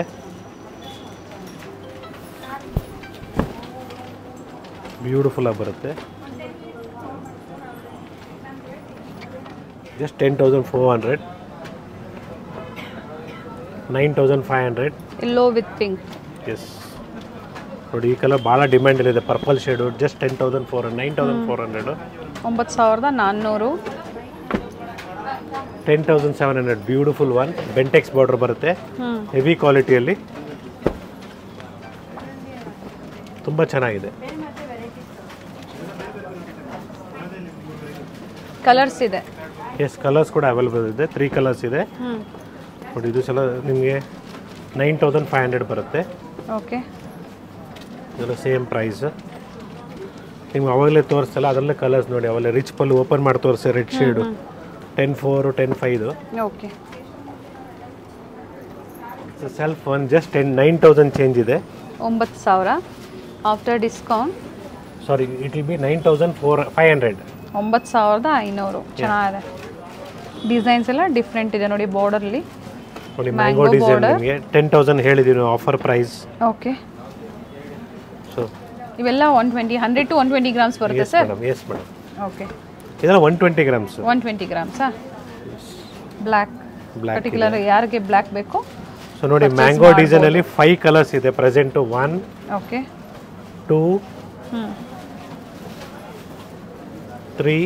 ಬ್ಯೂಟಿಫುಲ್ ಆಗಿ ಬರುತ್ತೆ just ten thousand four hundred nine thousand five hundred yellow with pink yes ನೋಡಿ ಈ ಕಲರ್ ಭಾಳ ಡಿಮ್ಯಾಂಡಲ್ಲಿದೆ purple shade just ten thousand four nine thousand four hundred ಒಂಬತ್ತು ಸಾವಿರದ ನಾನ್ನೂರು ten thousand seven hundred beautiful one Bentex border ಬರುತ್ತೆ ಹ್ಞೂ heavy ಕ್ವಾಲಿಟಿಯಲ್ಲಿ ತುಂಬ ಚೆನ್ನಾಗಿದೆ ಕಲರ್ಸ್ ಇದೆ ಎಸ್ ಕಲರ್ಸ್ ಕೂಡ ಅವೈಲೇಬಲ್ ಇದೆ ತ್ರೀ ಕಲರ್ಸ್ ಇದೆ ಹ್ಞೂ ನೋಡಿ ಇದು ಸಲ ನಿಮಗೆ ನೈನ್ ತೌಸಂಡ್ ಫೈವ್ ಹಂಡ್ರೆಡ್ ಬರುತ್ತೆ ಓಕೆ ಇದೆಲ್ಲ ಸೇಮ್ ಪ್ರೈಸ್ ನಿಮ್ಗೆ ಅವಾಗಲೇ ತೋರಿಸ್ತಲ್ಲ ಅದರಲ್ಲೇ ಕಲರ್ಸ್ ನೋಡಿ ಅವೆಲ್ಲ ರಿಚ್ ಪಲ್ಲು ಓಪನ್ ಮಾಡಿ ತೋರಿಸಿ red shade ten four ten five okay self one just ten nine thousand change ಇದೆ ಒಂಬತ್ತು ಸಾವಿರ after discount sorry it will be nine thousand four five hundred ಒಂಬತ್ತು ಸಾವಿರದ ಐನೂರು ಚೆನ್ನಾಗಿದೆ ಡಿಸೈನ್ಸ್ ಎಲ್ಲ ಡಿಫ್ರೆಂಟ್ ಇದೆ ನೋಡಿ ಬಾರ್ಡರ್ಲಿ ನೋಡಿ Mango ಮ್ಯಾಂಗೋ ಡಿಸೈನ್ border. ನಿಮಗೆ ಟೆನ್ ತೌಸಂಡ್ ಹೇಳಿದ್ದೀವಿ ಆಫರ್ ಪ್ರೈಸ್ ಓಕೆ ಸೊ ಇವೆಲ್ಲ one twenty hundred to one twenty grams ಬರುತ್ತೆ yes sir madam yes madam okay ಇದೆಲ್ಲ one twenty grams one twenty ಗ್ರಾಮ್ಸಾ ಬ್ಲ್ಯಾಕ್ ಬ್ಲ್ಯಾಕ್ ಪರ್ಟಿಕ್ಯುಲರ್ ಯಾರಿಗೆ black ಬೇಕು so ನೋಡಿ mango design ಅಲ್ಲಿ five colours ಇದೆ present one okay two ಹ್ಞೂ three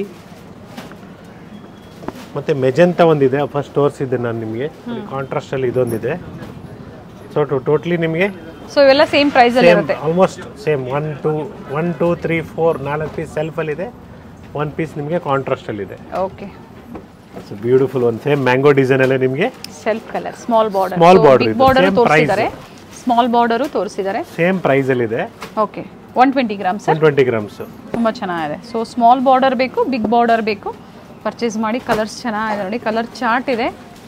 ಮತ್ತೆ ಮೆಜೆಂತ ಒಂದಿದೆ ಫಸ್ಟ್ ತೋರಿಸಿದ್ದೆ ನಾನು ನಿಮಗೆ ಕಾಂಟ್ರಾಸ್ಟ್ ಅಲ್ಲಿ ಇದೊಂದಿದೆ ಸೊ ಟೋಟ್ಲಿ ನಿಮಗೆ ಸೊ ಇವೆಲ್ಲ ಸೇಮ್ ಪ್ರೈಸಲ್ಲಿ ಸೇಮ್ ಇರುತ್ತೆ almost same one two one two three four ನಾಲ್ಕು ಪೀಸ್ ಸೆಲ್ಫಲ್ಲಿ ಇದೆ ಒನ್ ಪೀಸ್ ನಿಮಗೆ ಕಾಂಟ್ರಾಸ್ಟ್ ಅಲ್ಲಿ ಇದೆ ಓಕೆ ಸೊ ಬ್ಯೂಟಿಫುಲ್ ಒಂದು ಸೇಮ್ ಮ್ಯಾಂಗೋ ಡಿಸೈನ್ ಅಲ್ಲೇ ನಿಮಗೆ self colour small border Small border big ಇದೆ. ಬಾರ್ಡರ್ Same ತೋರಿಸಿದ್ದಾರೆ ಸ್ಮಾಲ್ ಬಾರ್ಡರು ತೋರಿಸಿದ್ದಾರೆ ಸೇಮ್ ಪ್ರೈಸ್ ಅಲ್ಲಿ ಇದೆ okay one twenty grams one twenty grams ತುಂಬ ಚೆನ್ನಾಗಿದೆ ಸೊ ಸ್ಮಾಲ್ ಬಾರ್ಡರ್ ಬೇಕು ಬಿಗ್ ಬಾರ್ಡರ್ ಬೇಕು ಪರ್ಚೇಸ್ ಮಾಡಿ ಕಲರ್ಸ್ ಚೆನ್ನಾಗಿದೆ ನೋಡಿ ಕಲರ್ ಚಾರ್ಟ್ ಇದೆ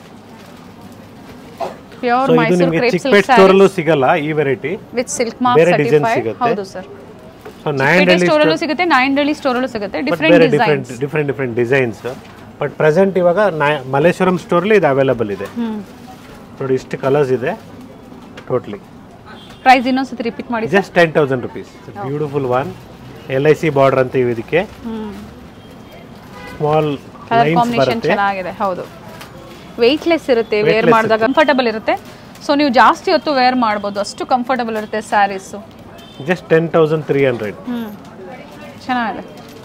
ಪ್ಯೂರ್ ಸೊ ಇದು ಮೈಸೂರು ನಿಮಗೆ ಕ್ರೇಪ್ ಚಿಕ್ಕಪೇಟ್ ಸಿಲ್ಕ್ ಸ್ಟೋರಲ್ಲೂ ಸಿಗಲ್ಲ ಈ ವೆರೈಟಿ ವಿತ್ ಸಿಲ್ಕ್ ಮಾರ್ಕ್ ಬೇರೆ design ಸರ್ಟಿಫೈಡ್ ಸಿಗುತ್ತೆ. ಹೌದು ಸರ್ ಸೊ ನೈನ್ ಸ್ಟೋರಲ್ಲೂ ಸಿಗುತ್ತೆ ನಾಯಿಂಡಳ್ಳಿ ಸ್ಟೋರಲ್ಲೂ ಸಿಗುತ್ತೆ ಬಟ್ ಡಿಫ್ರೆಂಟ್ ಬೇರೆ designs different different different designs but present ಇವಾಗ ನಾ- ಮಲ್ಲೇಶ್ವರಂ ಸ್ಟೋರ್ಲಿ ಇದು ಅವೈಲಬಲ್ ಇದೆ ಹ್ಮ್ ನೋಡಿ ಇಷ್ಟು ಕಲರ್ಸ್ ಇದೆ ಟೋಟ್ಲಿ ಪ್ರೈಸ್ ಇನ್ನೊಂದ್ಸತಿ ರಿಪೀಟ್ ಮಾಡಿ just ten thousand rupees beautiful one L I C border ಅಂತೀವಿ ಇದಕ್ಕೆ hmm small colour lines combination ಬರುತ್ತೆ ಚೆನ್ನಾಗಿದೆ ಹೌದು ವೆಯ್ಟ್ಲೆಸ್ ಇರುತ್ತೆ ವೇರ್ ಮಾಡಿದಾಗ ಕಂಫರ್ಟಬಲ್ ಇರುತ್ತೆ ಸೊ ನೀವು ಜಾಸ್ತಿ ಹೊತ್ತು ವೇರ್ ಮಾಡ್ಬೋದು ಅಷ್ಟು ಕಂಫರ್ಟಬಲ್ ಇರುತ್ತೆ saris just ten thousand three hundred ಹ್ಞೂ ಚೆನ್ನಾಗಿದೆ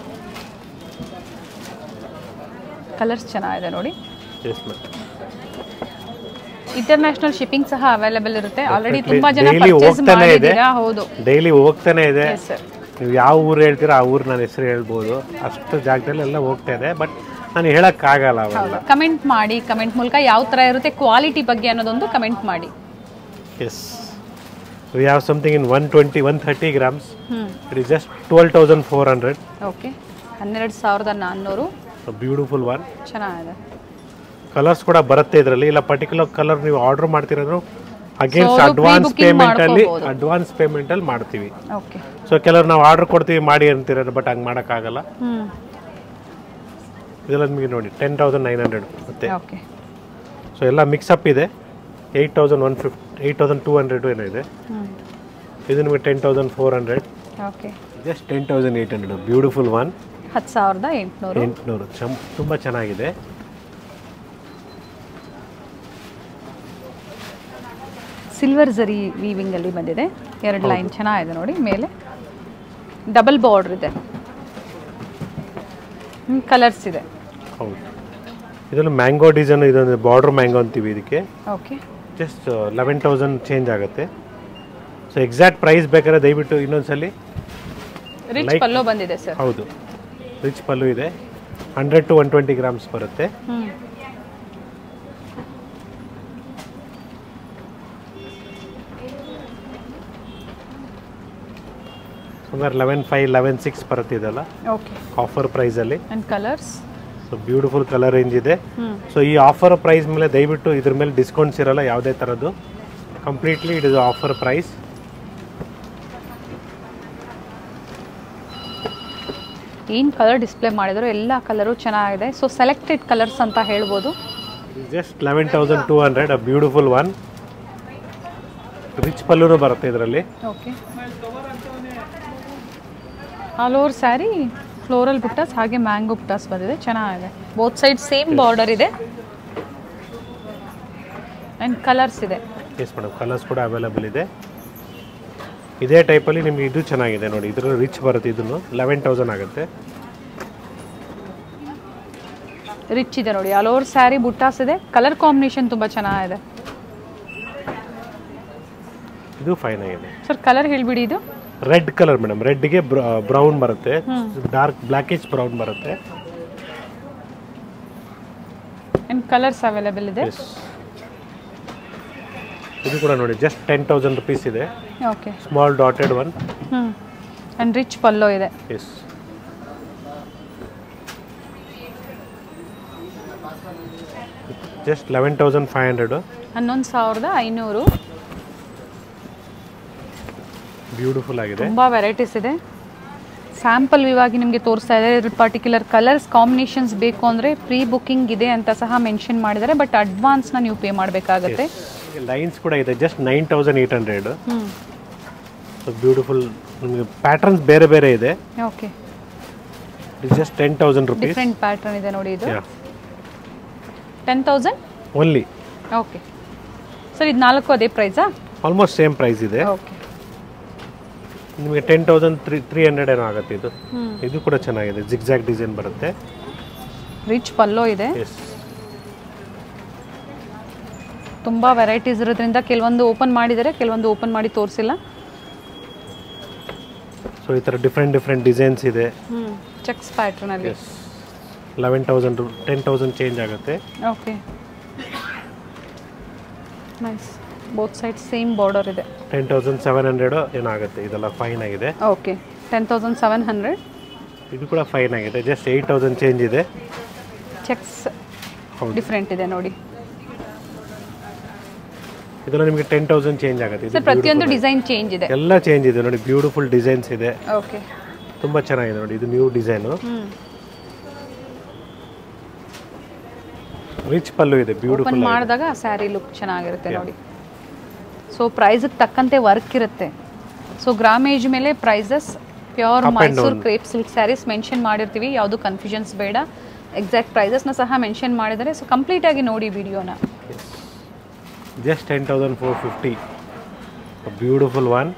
ಕಲರ್ಸ್ ಚೆನ್ನಾಗಿದೆ ನೋಡಿ ಎಸ್ ಮ್ಯಾಮ್ ಇಂಟರ್ನ್ಯಾಷನಲ್ ಶಿಪ್ಪಿಂಗ್ ಸಹ ಅವೈಲೇಬಲ್ ಇರುತ್ತೆ ಆಲ್ರೆಡಿ ತುಂಬಾ ಜನ ಡೈಲಿ ಪರ್ಚೇಸ್ ಹೋಗ್ತಾನೆ ಇದೆ ಮಾಡಿದ್ದೀರಾ ಹೌದು ಡೈಲಿ ಹೋಗ್ತಾನೆ ಇದೆ ಎಸ್ ಸರ್ ನೀವು ಯಾವ ಊರು ಹೇಳ್ತೀರಾ ಆ ಊರು ನನ್ನ ಹೆಸರು ಹೇಳ್ಬೋದು ಅಷ್ಟು ಜಾಗದಲ್ಲಿ ಎಲ್ಲ ಹೋಗ್ತಾ ಇದೆ ಬಟ್ ನಾನು ಹೇಳೋಕ್ಕಾಗಲ್ಲ ಅವೆಲ್ಲ ಕಮೆಂಟ್ ಮಾಡಿ ಕಮೆಂಟ್ ಮೂಲಕ ಯಾವ ಥರ ಇರುತ್ತೆ ಕ್ವಾಲಿಟಿ ಬಗ್ಗೆ ಅನ್ನೋದೊಂದು ಕಮೆಂಟ್ ಮಾಡಿ yes we have something in one twenty one thirty grams ಹ್ಞೂ it is just twelve thousand four hundred okay ಹನ್ನೆರಡು ಸಾವಿರದ ನಾನ್ನೂರು ಬ್ಯೂಟಿಫುಲ್ ಒನ್ ಚೆನ್ನಾಗಿದೆ ಕಲರ್ಸ್ ಕೂಡ ಬರುತ್ತೆ ಇದರಲ್ಲಿ ಇಲ್ಲ ಪರ್ಟಿಕ್ಯುಲರ್ ಕಲರ್ ನೀವು ಆರ್ಡರ್ ಮಾಡ್ತಿರೋದು against So, advance pre-booking payment ಅಲ್ಲಿ ಮಾಡ್ಕೋಬಹುದು. ಅಡ್ವಾನ್ಸ್ ಪೇಮೆಂಟ್ ಅಲ್ಲಿ ಮಾಡ್ತೀವಿ ಓಕೆ ಸೊ ಕೆಲವರು ನಾವು ಆರ್ಡರ್ ಕೊಡ್ತೀವಿ ಮಾಡಿ ಅಂತಿರೋದು ಬಟ್ ಹಂಗೆ ಮಾಡೋಕ್ಕಾಗಲ್ಲ ಹ್ಞೂ ಇದೆಲ್ಲ ನಿಮಗೆ ನೋಡಿ ಟೆನ್ ತೌಸಂಡ್ ನೈನ್ ಹಂಡ್ರೆಡ್ ಮತ್ತೆ ಓಕೆ ಸೊ ಎಲ್ಲ ಮಿಕ್ಸ್ ಅಪ್ ಇದೆ eight thousand one fifty eight thousand two hundred ಏನೋ ಇದೆ ಹ್ಞೂ ಇದು ನಿಮಗೆ ten thousand four hundred okay just ten thousand eight hundred beautiful one ಹತ್ತು ಸಾವಿರದ ಎಂಟುನೂರು ಎಂಟುನೂರು ಚಮ್ ತುಂಬ ಚೆನ್ನಾಗಿದೆ ಸಿಲ್ವರ್ ಜರಿ ವೀವಿಂಗ್ ಅಲ್ಲಿ ಬಂದಿದೆ ಎರಡು ಲೈನ್ ಚೆನ್ನಾಗಿದೆ ನೋಡಿ ಮೇಲೆ ಡಬಲ್ ಬಾರ್ಡರ್ ಇದೆ ಕಲರ್ಸ್ ಇದೆ ಹೌದು ಇದರಲ್ಲಿ ಮ್ಯಾಂಗೋ ಡಿಸೈನ್ ಇದೊಂದು ಬಾರ್ಡರ್ ಮ್ಯಾಂಗೋ ಅಂತೀವಿ ಇದಕ್ಕೆ okay just eleven thousand change ಆಗುತ್ತೆ ಸೊ ಎಕ್ಸಾಕ್ಟ್ ಪ್ರೈಸ್ ಬೇಕಾದ್ರೆ ದಯವಿಟ್ಟು ಇನ್ನೊಂದ್ಸಲಿ ರಿಚ್ Like- ಪಲ್ಲೋ ಬಂದಿದೆ ಸರ್ ಹೌದು ರಿಚ್ ಪಲ್ಲು ಇದೆ hundred to one twenty grams ಬರುತ್ತೆ ಹ್ಞೂ ಸುಮಾರು ಲೆವೆನ್ ಫೈವ್ ಲೆವೆನ್ ಸಿಕ್ಸ್ ಬರುತ್ತೆ ಇದೆಲ್ಲ ಓಕೆ ಆಫರ್ ಪ್ರೈಸಲ್ಲಿ and colours so beautiful colour range ಇದೆ ಹ್ಮ್ ಸೊ ಈ ಆಫರ್ ಪ್ರೈಸ್ ಮೇಲೆ ದಯವಿಟ್ಟು ಇದ್ರ ಮೇಲೆ ಡಿಸ್ಕೌಂಟ್ಸ್ ಇರಲ್ಲ ಯಾವುದೇ ಥರದ್ದು completely it is offer price ಏನು ಕಲರ್ ಡಿಸ್ಪ್ಲೇ ಮಾಡಿದ್ರು ಎಲ್ಲ ಕಲರು ಚೆನ್ನಾಗಿದೆ ಸೊ ಸೆಲೆಕ್ಟೆಡ್ ಕಲರ್ಸ್ ಅಂತ ಹೇಳ್ಬೋದು just eleven thousand two hundred uh beautiful one rich ಪಲ್ಲುನು ಬರುತ್ತೆ ಇದರಲ್ಲಿ okay all over sari floral buttas ಹಾಗೆ ಮ್ಯಾಂಗೋ ಬುಟ್ಟಾಸ್ ಬಂದಿದೆ ಚೆನ್ನಾಗಿದೆ ಬೋತ್ ಸೈಡ್ ಸೇಮ್ ಬಾರ್ಡರ್ ಇದೆ ಆ್ಯಂಡ್ ಕಲರ್ಸ್ ಇದೆ ಎಸ್ ಮೇಡಮ್ ಕಲರ್ಸ್ ಕೂಡ ಅವೈಲೇಬಲ್ ಇದೆ ಇದೇ ಟೈಪಲ್ಲಿ ನಿಮಗೆ ಇದು ಚೆನ್ನಾಗಿದೆ ನೋಡಿ ಇದ್ರ ರಿಚ್ ಬರುತ್ತೆ ಇದನ್ನು ಲೆವೆನ್ ತೌಸಂಡ್ ಆಗುತ್ತೆ ರಿಚ್ ಇದೆ ನೋಡಿ ಆಲ್ ಓವರ್ ಸ್ಯಾರಿ ಬುಟ್ಟಾಸ್ ಇದೆ ಕಲರ್ ಕಾಂಬಿನೇಷನ್ ತುಂಬ ಚೆನ್ನಾಗಿದೆ ಇದು ಫೈನ್ ಆಗಿದೆ ಸರ್ ಕಲರ್ ಹೇಳಿಬಿಡಿ ಇದು ರೆಡ್ ಕಲರ್ ಮೇಡಮ್ ರೆಡ್ಗೆ ಬ್ರೌನ್ ಬರುತ್ತೆ ಡಾರ್ಕ್ ಬ್ಲ್ಯಾಕಿಶ್ ಬ್ರೌನ್ ಬರುತ್ತೆ ಆ್ಯಂಡ್ ಕಲರ್ಸ್ ಅವೈಲೇಬಲ್ ಇದೆ ಎಸ್ ಇದು ಕೂಡ ನೋಡಿ ಜಸ್ಟ್ ಟೆನ್ ತೌಸಂಡ್ ರುಪೀಸ್ ಇದೆ ಓಕೆ ಸ್ಮಾಲ್ ಡಾಟೆಡ್ ಒನ್ ಹ್ಞೂ ಆ್ಯಂಡ್ ರಿಚ್ ಪಲ್ಲೋ ಇದೆ yes just eleven thousand five hundred ಹನ್ನೊಂದು ಸಾವಿರದ ಐನೂರು ಬ್ಯೂಟಿಫುಲ್ ಆಗಿದೆ ತುಂಬ ವೆರೈಟೀಸ್ ಇದೆ ಸ್ಯಾಂಪಲ್ ಇವಾಗಿ ನಿಮಗೆ ತೋರಿಸ್ತಾ ಇದೆ ಇದ್ರ ಪರ್ಟಿಕ್ಯುಲರ್ ಕಲರ್ಸ್ ಕಾಂಬಿನೇಷನ್ಸ್ ಬೇಕು ಅಂದರೆ ಪ್ರೀ ಬುಕ್ಕಿಂಗ್ ಇದೆ ಅಂತ ಸಹ ಮೆನ್ಷನ್ ಮಾಡಿದ್ದಾರೆ ಬಟ್ ಅಡ್ವಾನ್ಸ್ನ ನೀವು ಪೇ ಮಾಡಬೇಕಾಗತ್ತೆ ಲೈನ್ಸ್ ಕೂಡ ಇದೆ just nine thousand eight hundred ಹ್ಞೂ ಬ್ಯೂಟಿಫುಲ್ ನಿಮಗೆ ಪ್ಯಾಟರ್ನ್ಸ್ ಬೇರೆ ಬೇರೆ ಇದೆ okay just ten thousand rupees different pattern ಇದೆ ನೋಡಿ ಇದು ten thousand only okay sir ಇದು ನಾಲ್ಕು ಅದೇ ಪ್ರೈಸಾ ಆಲ್ಮೋಸ್ಟ್ ಸೇಮ್ ಪ್ರೈಸ್ ಇದೆ ಓಕೆ ನಿಮಗೆ ten thousand three three hundred ಏನೋ ಆಗುತ್ತೆ ಇದು ಹ್ಞೂ ಇದು ಕೂಡ ಚೆನ್ನಾಗಿದೆ ಜಿಗ್ಜಾಗ್ ಡಿಸೈನ್ ಬರುತ್ತೆ ರಿಚ್ ಪಲ್ಲೋ ಇದೆ ಎಸ್ ತುಂಬ ವೆರೈಟೀಸ್ ಇರೋದ್ರಿಂದ ಕೆಲವೊಂದು ಓಪನ್ ಮಾಡಿದ್ದಾರೆ ಕೆಲವೊಂದು ಓಪನ್ ಮಾಡಿ ತೋರಿಸಿಲ್ಲ ಸೊ ಈ ಥರ ಡಿಫ್ರೆಂಟ್ ಡಿಫ್ರೆಂಟ್ ಡಿಸೈನ್ಸ್ ಇದೆ ಹ್ಞೂ ಚೆಕ್ಸ್ ಪ್ಯಾಟ್ರನಲ್ಲಿ yes eleven thousand ten thousand change ಆಗುತ್ತೆ okay nice both side same border ಇದೆ ಟೆನ್ ತೌಸಂಡ್ ಸೆವೆನ್ ಹಂಡ್ರೆಡು ಏನಾಗುತ್ತೆ ಇದೆಲ್ಲ ಫೈನ್ ಆಗಿದೆ okay ten thousand seven hundred ಇದು ಕೂಡ ಫೈನ್ ಆಗಿದೆ ಜಸ್ಟ್ ಏಯ್ಟ್ ತೌಸಂಡ್ ಚೇಂಜ್ ಇದೆ ಚೆಕ್ಸ್ ಹೌದು. ಡಿಫ್ರೆಂಟ್ ಇದೆ ನೋಡಿ ಇದೆಲ್ಲ ನಿಮಗೆ ಟೆನ್ ತೌಸಂಡ್ ಚೇಂಜ್ ಆಗುತ್ತೆ ಇದು ಸರ್ ಪ್ರತಿಯೊಂದು ಡಿಸೈನ್ ಚೇಂಜ್ ಇದೆ ಎಲ್ಲ ಚೇಂಜ್ ಇದೆ ನೋಡಿ ಬ್ಯೂಟಿಫುಲ್ ಡಿಸೈನ್ಸ್ ಇದೆ ಓಕೆ ತುಂಬ ಚೆನ್ನಾಗಿದೆ ನೋಡಿ ಇದು ನ್ಯೂ ಡಿಸೈನು ಹ್ಞೂ ರಿಚ್ ಪಲ್ಲು ಇದೆ ಓಪನ್ ಬ್ಯೂಟಿಫುಲ್ ಮಾಡಿದಾಗ ಸ್ಯಾರಿ ಲುಕ್ ಚೆನ್ನಾಗಿರುತ್ತೆ ನೋಡಿ ಸೊ ಪ್ರೈಸಿಗೆ ತಕ್ಕಂತೆ ವರ್ಕ್ ಇರುತ್ತೆ ಸೊ ಗ್ರಾಮೇಜ್ ಮೇಲೆ prices pure Up and Mysore down. Crepe silk saris mention ಮಾಡಿರ್ತೀವಿ ಯಾವುದು ಕನ್ಫ್ಯೂಷನ್ಸ್ ಬೇಡ ಎಕ್ಸಾಕ್ಟ್ ಪ್ರೈಸಸ್ನ ಸಹ ಮೆನ್ಷನ್ ಮಾಡಿದ್ದಾರೆ ಸೊ ಕಂಪ್ಲೀಟಾಗಿ ನೋಡಿ ವಿಡಿಯೋನ just ten thousand four fifty beautiful one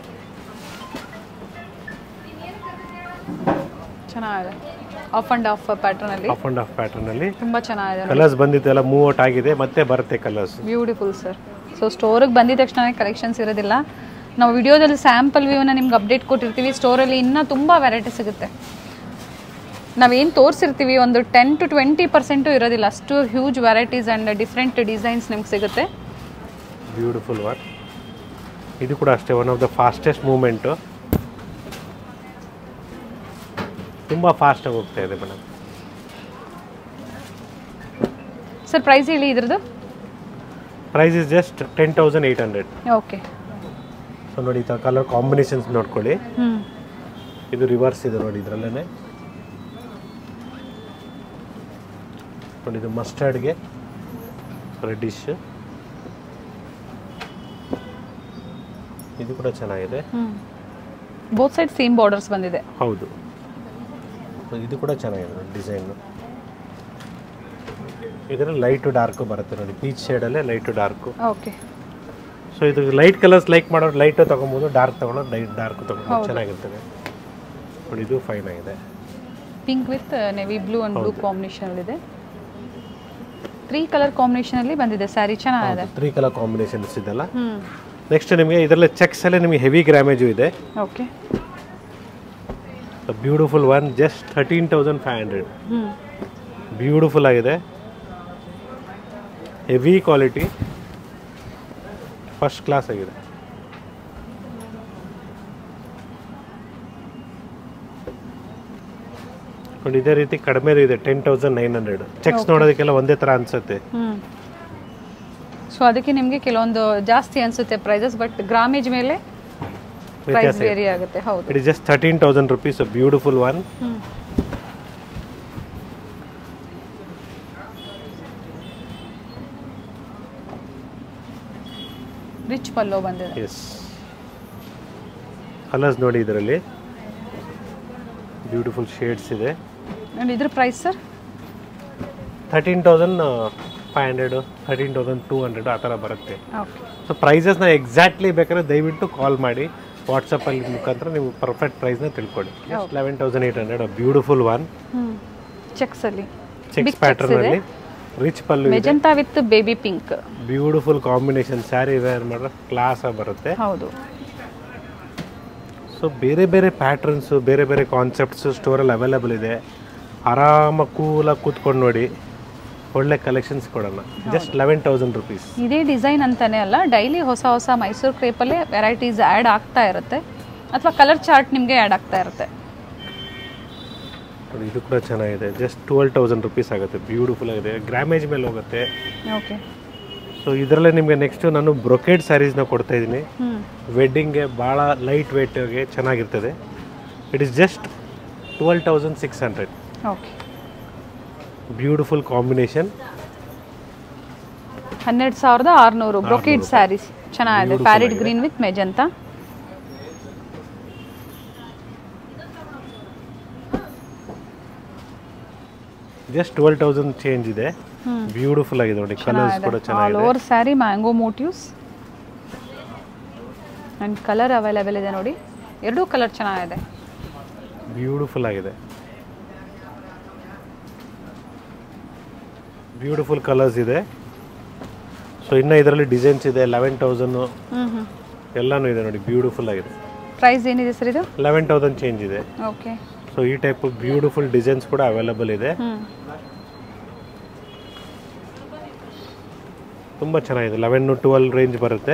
ಚೆನ್ನಾಗಿದೆ ಆಫ್ ಆ್ಯಂಡ್ ಆಫ್ ಪ್ಯಾಟರ್ನಲ್ಲಿ ಆಫ್ ಅಂಡ್ ಆಫ್ ಪ್ಯಾಟರ್ನಲ್ಲಿ ತುಂಬ ಚೆನ್ನಾಗಿದೆ ಕಲರ್ಸ್ ಬಂದಿತ್ತು ಎಲ್ಲ ಮೂವ್ ಔಟ್ ಆಗಿದೆ ಮತ್ತೆ ಬರುತ್ತೆ ಕಲರ್ಸ್ ಬ್ಯೂಟಿಫುಲ್ ಸರ್ ಸೊ ಸ್ಟೋರಿಗೆ ಬಂದಿದ ತಕ್ಷಣ ಕಲೆಕ್ಷನ್ಸ್ ಇರೋದಿಲ್ಲ ನಾವು ವಿಡಿಯೋದಲ್ಲಿ ಸ್ಯಾಂಪಲ್ ವ್ಯೂನ ನಿಮ್ಗೆ ಅಪ್ಡೇಟ್ ಕೊಟ್ಟಿರ್ತೀವಿ ಸ್ಟೋರಲ್ಲಿ ಇನ್ನೂ ತುಂಬ ವೆರೈಟಿ ಸಿಗುತ್ತೆ ನಾವೇನು ತೋರಿಸಿರ್ತೀವಿ ಒಂದು ಟೆನ್ ಟು ಟ್ವೆಂಟಿ ಪರ್ಸೆಂಟು ಇರೋದಿಲ್ಲ ಅಷ್ಟು huge varieties and different designs ನಿಮ್ಗೆ ಸಿಗುತ್ತೆ ಬ್ಯೂಟಿಫುಲ್ ಒನ್ ಇದು ಕೂಡ ಅಷ್ಟೇ one of the fastest moment ತುಂಬ ಫಾಸ್ಟಾಗಿ ಹೋಗ್ತಾ ಇದೆ ಮೇಡಮ್ ಸರ್ ಪ್ರೈಸ್ ಹೇಳಿ ಇದ್ರದ್ದು price is just ten thousand eight hundred okay so ನೋಡಿ ಈ ಥರ ಕಲರ್ ಕಾಂಬಿನೇಷನ್ಸ್ ನೋಡ್ಕೊಳ್ಳಿ ಹ್ಞೂ ಇದು ರಿವರ್ಸ್ ಇದೆ ನೋಡಿ ಇದರಲ್ಲೇ ನೋಡಿ ಇದು ಮಸ್ಟರ್ಡ್ಗೆ ರೆಡ್ಡಿಶ್ ಇದು ಕೂಡ ಚೆನ್ನಾಗಿದೆ ಹ್ಞೂ ಬೋತ್ ಸೈಡ್ ಸೇಮ್ ಬಾರ್ಡರ್ಸ್ ಬಂದಿದೆ ಹೌದು ಇದು ಕೂಡ ಚೆನ್ನಾಗಿದೆ ನೋಡಿ ಡಿಸೈನು ಇದರಲ್ಲಿ ಲೈಟು ಡಾರ್ಕು ಬರುತ್ತೆ ನೋಡಿ ಪೀಚ್ ಶೇಡಲ್ಲೇ ಲೈಟು ಡಾರ್ಕು ಓಕೆ ಸೊ ಇದು ಲೈಟ್ ಕಲರ್ಸ್ ಲೈಕ್ ಮಾಡೋರು ಲೈಟ್ ತೊಗೊಬೋದು ಡಾರ್ಕ್ ತೊಗೊಳೋದು ಲೈಟ್ ಡಾರ್ಕ್ ತೊಗೊಬೋದು ಚೆನ್ನಾಗಿರ್ತದೆ ನೋಡಿ ಇದು ಫೈನ್ ಆಗಿದೆ pink with navy blue and blue ಕಾಂಬಿನೇಷನಲ್ಲಿದೆ ತ್ರೀ ಕಲರ್ ಕಾಂಬಿನೇಷನಲ್ಲಿ ಬಂದಿದೆ ಸ್ಯಾರಿ ಚೆನ್ನಾಗಿದೆ ತ್ರೀ ಕಲರ್ ಕಾಂಬಿನೇಷನ್ಸ್ ಇದೆಲ್ಲ ಹ್ಞೂ ನೆಕ್ಸ್ಟ್ ನಿಮಗೆ ಇದರಲ್ಲೇ ಚೆಕ್ಸ್ ಅಲ್ಲೇ ನಿಮಗೆ ಹೆವಿ ಗ್ರಾಮೇಜು ಇದೆ okay beautiful one just thirteen thousand five hundred ಹ್ಞೂ ಬ್ಯೂಟಿಫುಲ್ ಆಗಿದೆ ಹೆವಿ ಕ್ವಾಲಿಟಿ ಫಸ್ಟ್ ಕ್ಲಾಸ್ ಆಗಿದೆ ನೋಡಿ ಇದೇ ರೀತಿ ಕಡಿಮೆ ಇದೆ ten thousand nine hundred checks ನೋಡೋದಕ್ಕೆಲ್ಲ ಒಂದೇ ಥರ ಅನ್ಸುತ್ತೆ ಹ್ಞೂ ಸೊ ಅದಕ್ಕೆ ನಿಮಗೆ ಕೆಲವೊಂದು ಜಾಸ್ತಿ ಅನಿಸುತ್ತೆ ಪ್ರೈಸಸ್ ಬಟ್ ಗ್ರಾಮೇಜ್ ಮೇಲೆ ಪ್ರೈಸ್ ವೇರಿ ಆಗುತ್ತೆ ಹೌದು it is just thirteen thousand rupees beautiful one ಹ್ಞೂ ರಿಚ್ ಪಲ್ಲೋ ಬಂದಿದೆ ಎಸ್ ಕಲರ್ಸ್ ನೋಡಿ ಇದರಲ್ಲಿ ಬ್ಯೂಟಿಫುಲ್ ಶೇಡ್ಸ್ ಇದೆ ಆ್ಯಂಡ್ ಇದ್ರ price sir thirteen thousand five hundred thirteen thousand two hundred ಆ ಥರ ಬರುತ್ತೆ ಓಕೆ ಸೊ ಪ್ರೈಸಸ್ನ ಎಕ್ಸಾಕ್ಟ್ಲಿ ಬೇಕಾದ್ರೆ ದಯವಿಟ್ಟು ಕಾಲ್ ಮಾಡಿ ವಾಟ್ಸಪ್ಪಲ್ಲಿ ಮುಖಾಂತರ ನೀವು ಪರ್ಫೆಕ್ಟ್ ಪ್ರೈಸ್ನ ತಿಳ್ಕೊಳ್ಳಿ eleven thousand eight hundred beautiful one ಹ್ಞೂ ಚೆಕ್ಸಲ್ಲಿ ಚೆಕ್ಸ್ ಪ್ಯಾಟರ್ನಲ್ಲಿ ರಿಚ್ ಪಲ್ಲು ಇದೆ magenta with baby pink beautiful combination sari wear ಮಾಡಿದ್ರೆ ಕ್ಲಾಸ್ ಆಗಿ ಬರುತ್ತೆ ಹೌದು ಸೊ ಬೇರೆ ಬೇರೆ ಪ್ಯಾಟ್ರನ್ಸು ಬೇರೆ ಬೇರೆ ಕಾನ್ಸೆಪ್ಟ್ಸು ಸ್ಟೋರಲ್ಲಿ ಅವೈಲೇಬಲ್ ಇದೆ ಆರಾಮಾಗಿ ಕೂಲಾಗಿ ಕೂತ್ಕೊಂಡು ನೋಡಿ ಒಳ್ಳೆ ಕಲೆಕ್ಷನ್ಸ್ ಕೊಡೋಣ ಜಸ್ಟ್ ಲೆವೆನ್ ತೌಸಂಡ್ ರುಪೀಸ್ ಇದೇ ಡಿಸೈನ್ ಅಂತಾನೆ ಅಲ್ಲ ಡೈಲಿ ಹೊಸ ಹೊಸ ಮೈಸೂರು ಕ್ರೇಪಲ್ಲೇ ವೆರೈಟೀಸ್ ಆ್ಯಡ್ ಆಗ್ತಾ ಇರುತ್ತೆ ಅಥವಾ ಕಲರ್ ಚಾರ್ಟ್ ನಿಮಗೆ ಆ್ಯಡ್ ಆಗ್ತಾ ಇರುತ್ತೆ ನೋಡಿ ಇದು ಕೂಡ ಚೆನ್ನಾಗಿದೆ ಜಸ್ಟ್ ಟ್ವೆಲ್ ತೌಸಂಡ್ ರುಪೀಸ್ ಆಗುತ್ತೆ ಬ್ಯೂಟಿಫುಲ್ ಆಗಿದೆ ಗ್ರಾಮೇಜ್ ಮೇಲೆ ಹೋಗುತ್ತೆ ಓಕೆ ಸೊ ಇದರಲ್ಲೇ ನಿಮಗೆ ನೆಕ್ಸ್ಟು ನಾನು ಬ್ರೊಕೇಡ್ ಸ್ಯಾರೀಸ್ನ ಕೊಡ್ತಾ ಇದ್ದೀನಿ ಹ್ಞೂ ವೆಡ್ಡಿಂಗ್ಗೆ ಭಾಳ ಲೈಟ್ ವೆಯ್ಟ್ಗೆ ಚೆನ್ನಾಗಿರ್ತದೆ it is just twelve thousand six hundred okay beautiful combination ಹನ್ನೆರಡು ಸಾವಿರದ ಆರುನೂರು ಬ್ರೊಕೇಡ್ ಸ್ಯಾರೀಸ್ ಚೆನ್ನಾಗಿದೆ parrot green with magenta just twelve thousand change ಇದೆ ಹ್ಮ್. ಬ್ಯೂಟಿಫುಲ್ ಆಗಿದೆ ನೋಡಿ ಕಲರ್ಸ್ ಕೂಡ ಆಲ್ ಚೆನ್ನಾಗಿದೆ over sari mango motifs and colour available ಇದೆ ನೋಡಿ ಎರಡೂ ಕಲರ್ ಚೆನ್ನಾಗಿದೆ ಬ್ಯೂಟಿಫುಲ್ ಆಗಿದೆ ಬ್ಯೂಟಿಫುಲ್ ಕಲರ್ಸ್ ಇದೆ ಸೊ ಇನ್ನು ಇದರಲ್ಲಿ ಡಿಸೈನ್ಸ್ ಇದೆ ಲೆವೆನ್ ತೌಸಂಡು ಹ್ಞೂ ಹ್ಞೂ ಎಲ್ಲನೂ ಇದೆ ನೋಡಿ ಬ್ಯೂಟಿಫುಲ್ ಆಗಿದೆ ಪ್ರೈಸ್ ಏನಿದೆ ಸರ್ ಇದು ಲೆವೆನ್ ತೌಸಂಡ್ ಚೇಂಜ್ ಇದೆ ಓಕೆ ಸೊ ಈ ಟೈಪ್ ಬ್ಯೂಟಿಫುಲ್ ಡಿಸೈನ್ಸ್ ಕೂಡ ಅವೈಲೇಬಲ್ ಇದೆ ಹ್ಞೂ ತುಂಬ ಚೆನ್ನಾಗಿದೆ ಲೆವೆನ್ ಟ್ವೆಲ್ ರೇಂಜ್ ಬರುತ್ತೆ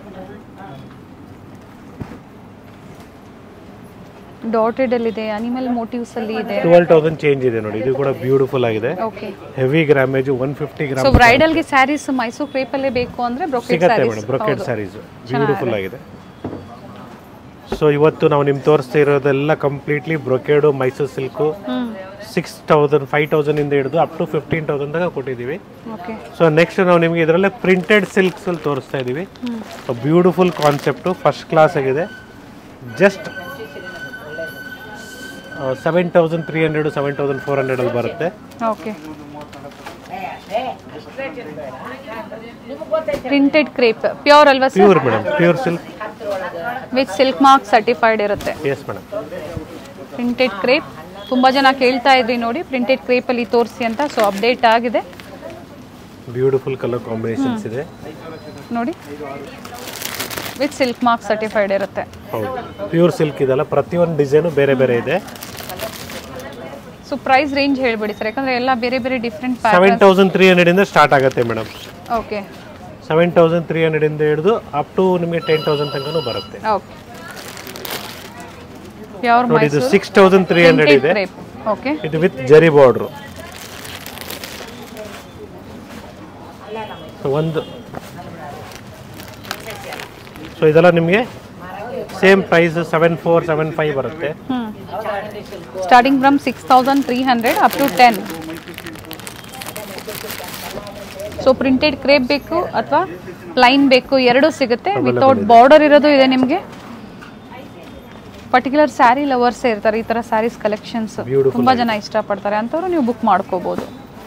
ಡಾಟೆಡ್ ಅಲ್ಲಿ ಇದೆ ಅನಿಮಲ್ ಮೋಟಿವ್ಸ್ ಅಲ್ಲಿ ಇದೆ ಟ್ವೆಲ್ ತೌಸಂಡ್ ಚೇಂಜ್ ಇದೆ ನೋಡಿ ಇದು ಕೂಡ ಬ್ಯೂಟಿಫುಲ್ ಆಗಿದೆ okay heavy grammage one fifty so gram ಬ್ರೈಡಲ್ಗೆ ಸ್ಯಾರೀಸ್ ಮೈಸೂರು ಕ್ರೇಪಲ್ಲೇ ಬೇಕು ಅಂದ್ರೆ ಬ್ರೊಕೆಟ್ ಸಿಗತ್ತೆ saris madam brocade saris beautiful ಆಗಿದೆ ಸೊ ಇವತ್ತು ನಾವು ನಿಮ್ಗೆ ತೋರಿಸ್ತಾ ಇರೋದೆಲ್ಲ completely brocade Mysore silk hmm six thousand five thousand ಇಂದ ಹಿಡಿದು ಅಪ್ ಟು ಫಿಫ್ಟೀನ್ ತೌಸಂಡ್ ತನಕ ಕೊಟ್ಟಿದ್ದೀವಿ ಓಕೆ ಸೊ ನೆಕ್ಸ್ಟ್ ನಾವು ನಿಮಗೆ ಇದರಲ್ಲೇ ಪ್ರಿಂಟೆಡ್ ಸಿಲ್ಕ್ಸ್ ಅಲ್ಲಿ ತೋರಿಸ್ತಾ ಇದ್ದೀವಿ ಬ್ಯೂಟಿಫುಲ್ ಕಾನ್ಸೆಪ್ಟು ಫಸ್ಟ್ ಕ್ಲಾಸ್ ಆಗಿದೆ just seven thousand three hundred seven thousand four hundred ಅಲ್ಲಿ ಬರುತ್ತೆ ಓಕೆ ಪ್ರಿಂಟೆಡ್ ಕ್ರೇಪ್ ಪ್ಯೂರ್ ಅಲ್ವಾ sir pure madam pure silk with silk mark certified ಇರುತ್ತೆ ಎಸ್ ಮೇಡಮ್ ಪ್ರಿಂಟೆಡ್ ಕ್ರೇಪ್ ತುಂಬಾ ಜನ ಕೇಳ್ತಾ ಇದ್ರಿ ನೋಡಿ ಪ್ರಿಂಟೆಡ್ ಕ್ರೇಪ್ ಅಲ್ಲಿ ತೋರಿಸಿ ಅಂತ ಸೊ ಅಪ್ಡೇಟ್ ಆಗಿದೆ ಬ್ಯೂಟಿಫುಲ್ ಕಲರ್ ಕಾಂಬಿನೇಷನ್ಸ್ ಇದೆ ನೋಡಿ ವಿತ್ ಸಿಲ್ಕ್ ಮಾರ್ಕ್ ಸರ್ಟಿಫೈಡ್ ಇರುತ್ತೆ ಹೌದು ಪ್ಯೂರ್ ಸಿಲ್ಕ್ ಇದೆಲ್ಲ ಪ್ರತಿಯೊಂದು ಡಿಸೈನು ಬೇರೆ ಬೇರೆ ಇದೆ ಸೊ ಪ್ರೈಸ್ ರೇಂಜ್ ಹೇಳ್ಬಿಡಿ ಸರ್ ಯಾಕಂದ್ರೆ ಎಲ್ಲ ಬೇರೆ ಬೇರೆ different seven thousand three hundred ಇಂದ ಸ್ಟಾರ್ಟ್ ಆಗುತ್ತೆ madam okay seven thousand three hundred ಇಂದ ಹಿಡಿದು ಅಪ್ ಟು ನಿಮಗೆ ಟೆನ್ ತೌಸಂಡ್ ತನಕನೂ ಬರುತ್ತೆ ಓಕೆ ಪ್ಯೂರ್ ನೋಡಿ ಇದು Mysore six thousand three hundred ಇದೆ ಕ್ರೇಪ್ ಓಕೆ ಇದು ವಿತ್ ಜರಿ ಬಾರ್ಡ್ರು ಒಂದು ಸೊ ಇದೆಲ್ಲ ನಿಮಗೆ same price seven four seven five ಬರುತ್ತೆ hmm starting from six thousand three hundred up to ten so printed crepe ಬೇಕು ಅಥವಾ ಪ್ಲೈನ್ ಬೇಕು ಎರಡೂ ಸಿಗುತ್ತೆ ವಿತೌಟ್ ಬಾರ್ಡರ್ ಇರೋದು ಇದೆ ನಿಮಗೆ ಪರ್ಟಿಕ್ಯುಲರ್ ಸ್ಯಾರಿ ಲವರ್ಸ್ ಇರ್ತಾರೆ ಈ ಥರ ಸ್ಯಾರೀಸ್ ಕಲೆಕ್ಷನ್ಸ್ Beautiful ತುಂಬ ಜನ ಇಷ್ಟಪಡ್ತಾರೆ ಅಂಥವ್ರು ನೀವು ಬುಕ್ ಮಾಡ್ಕೋಬೋದು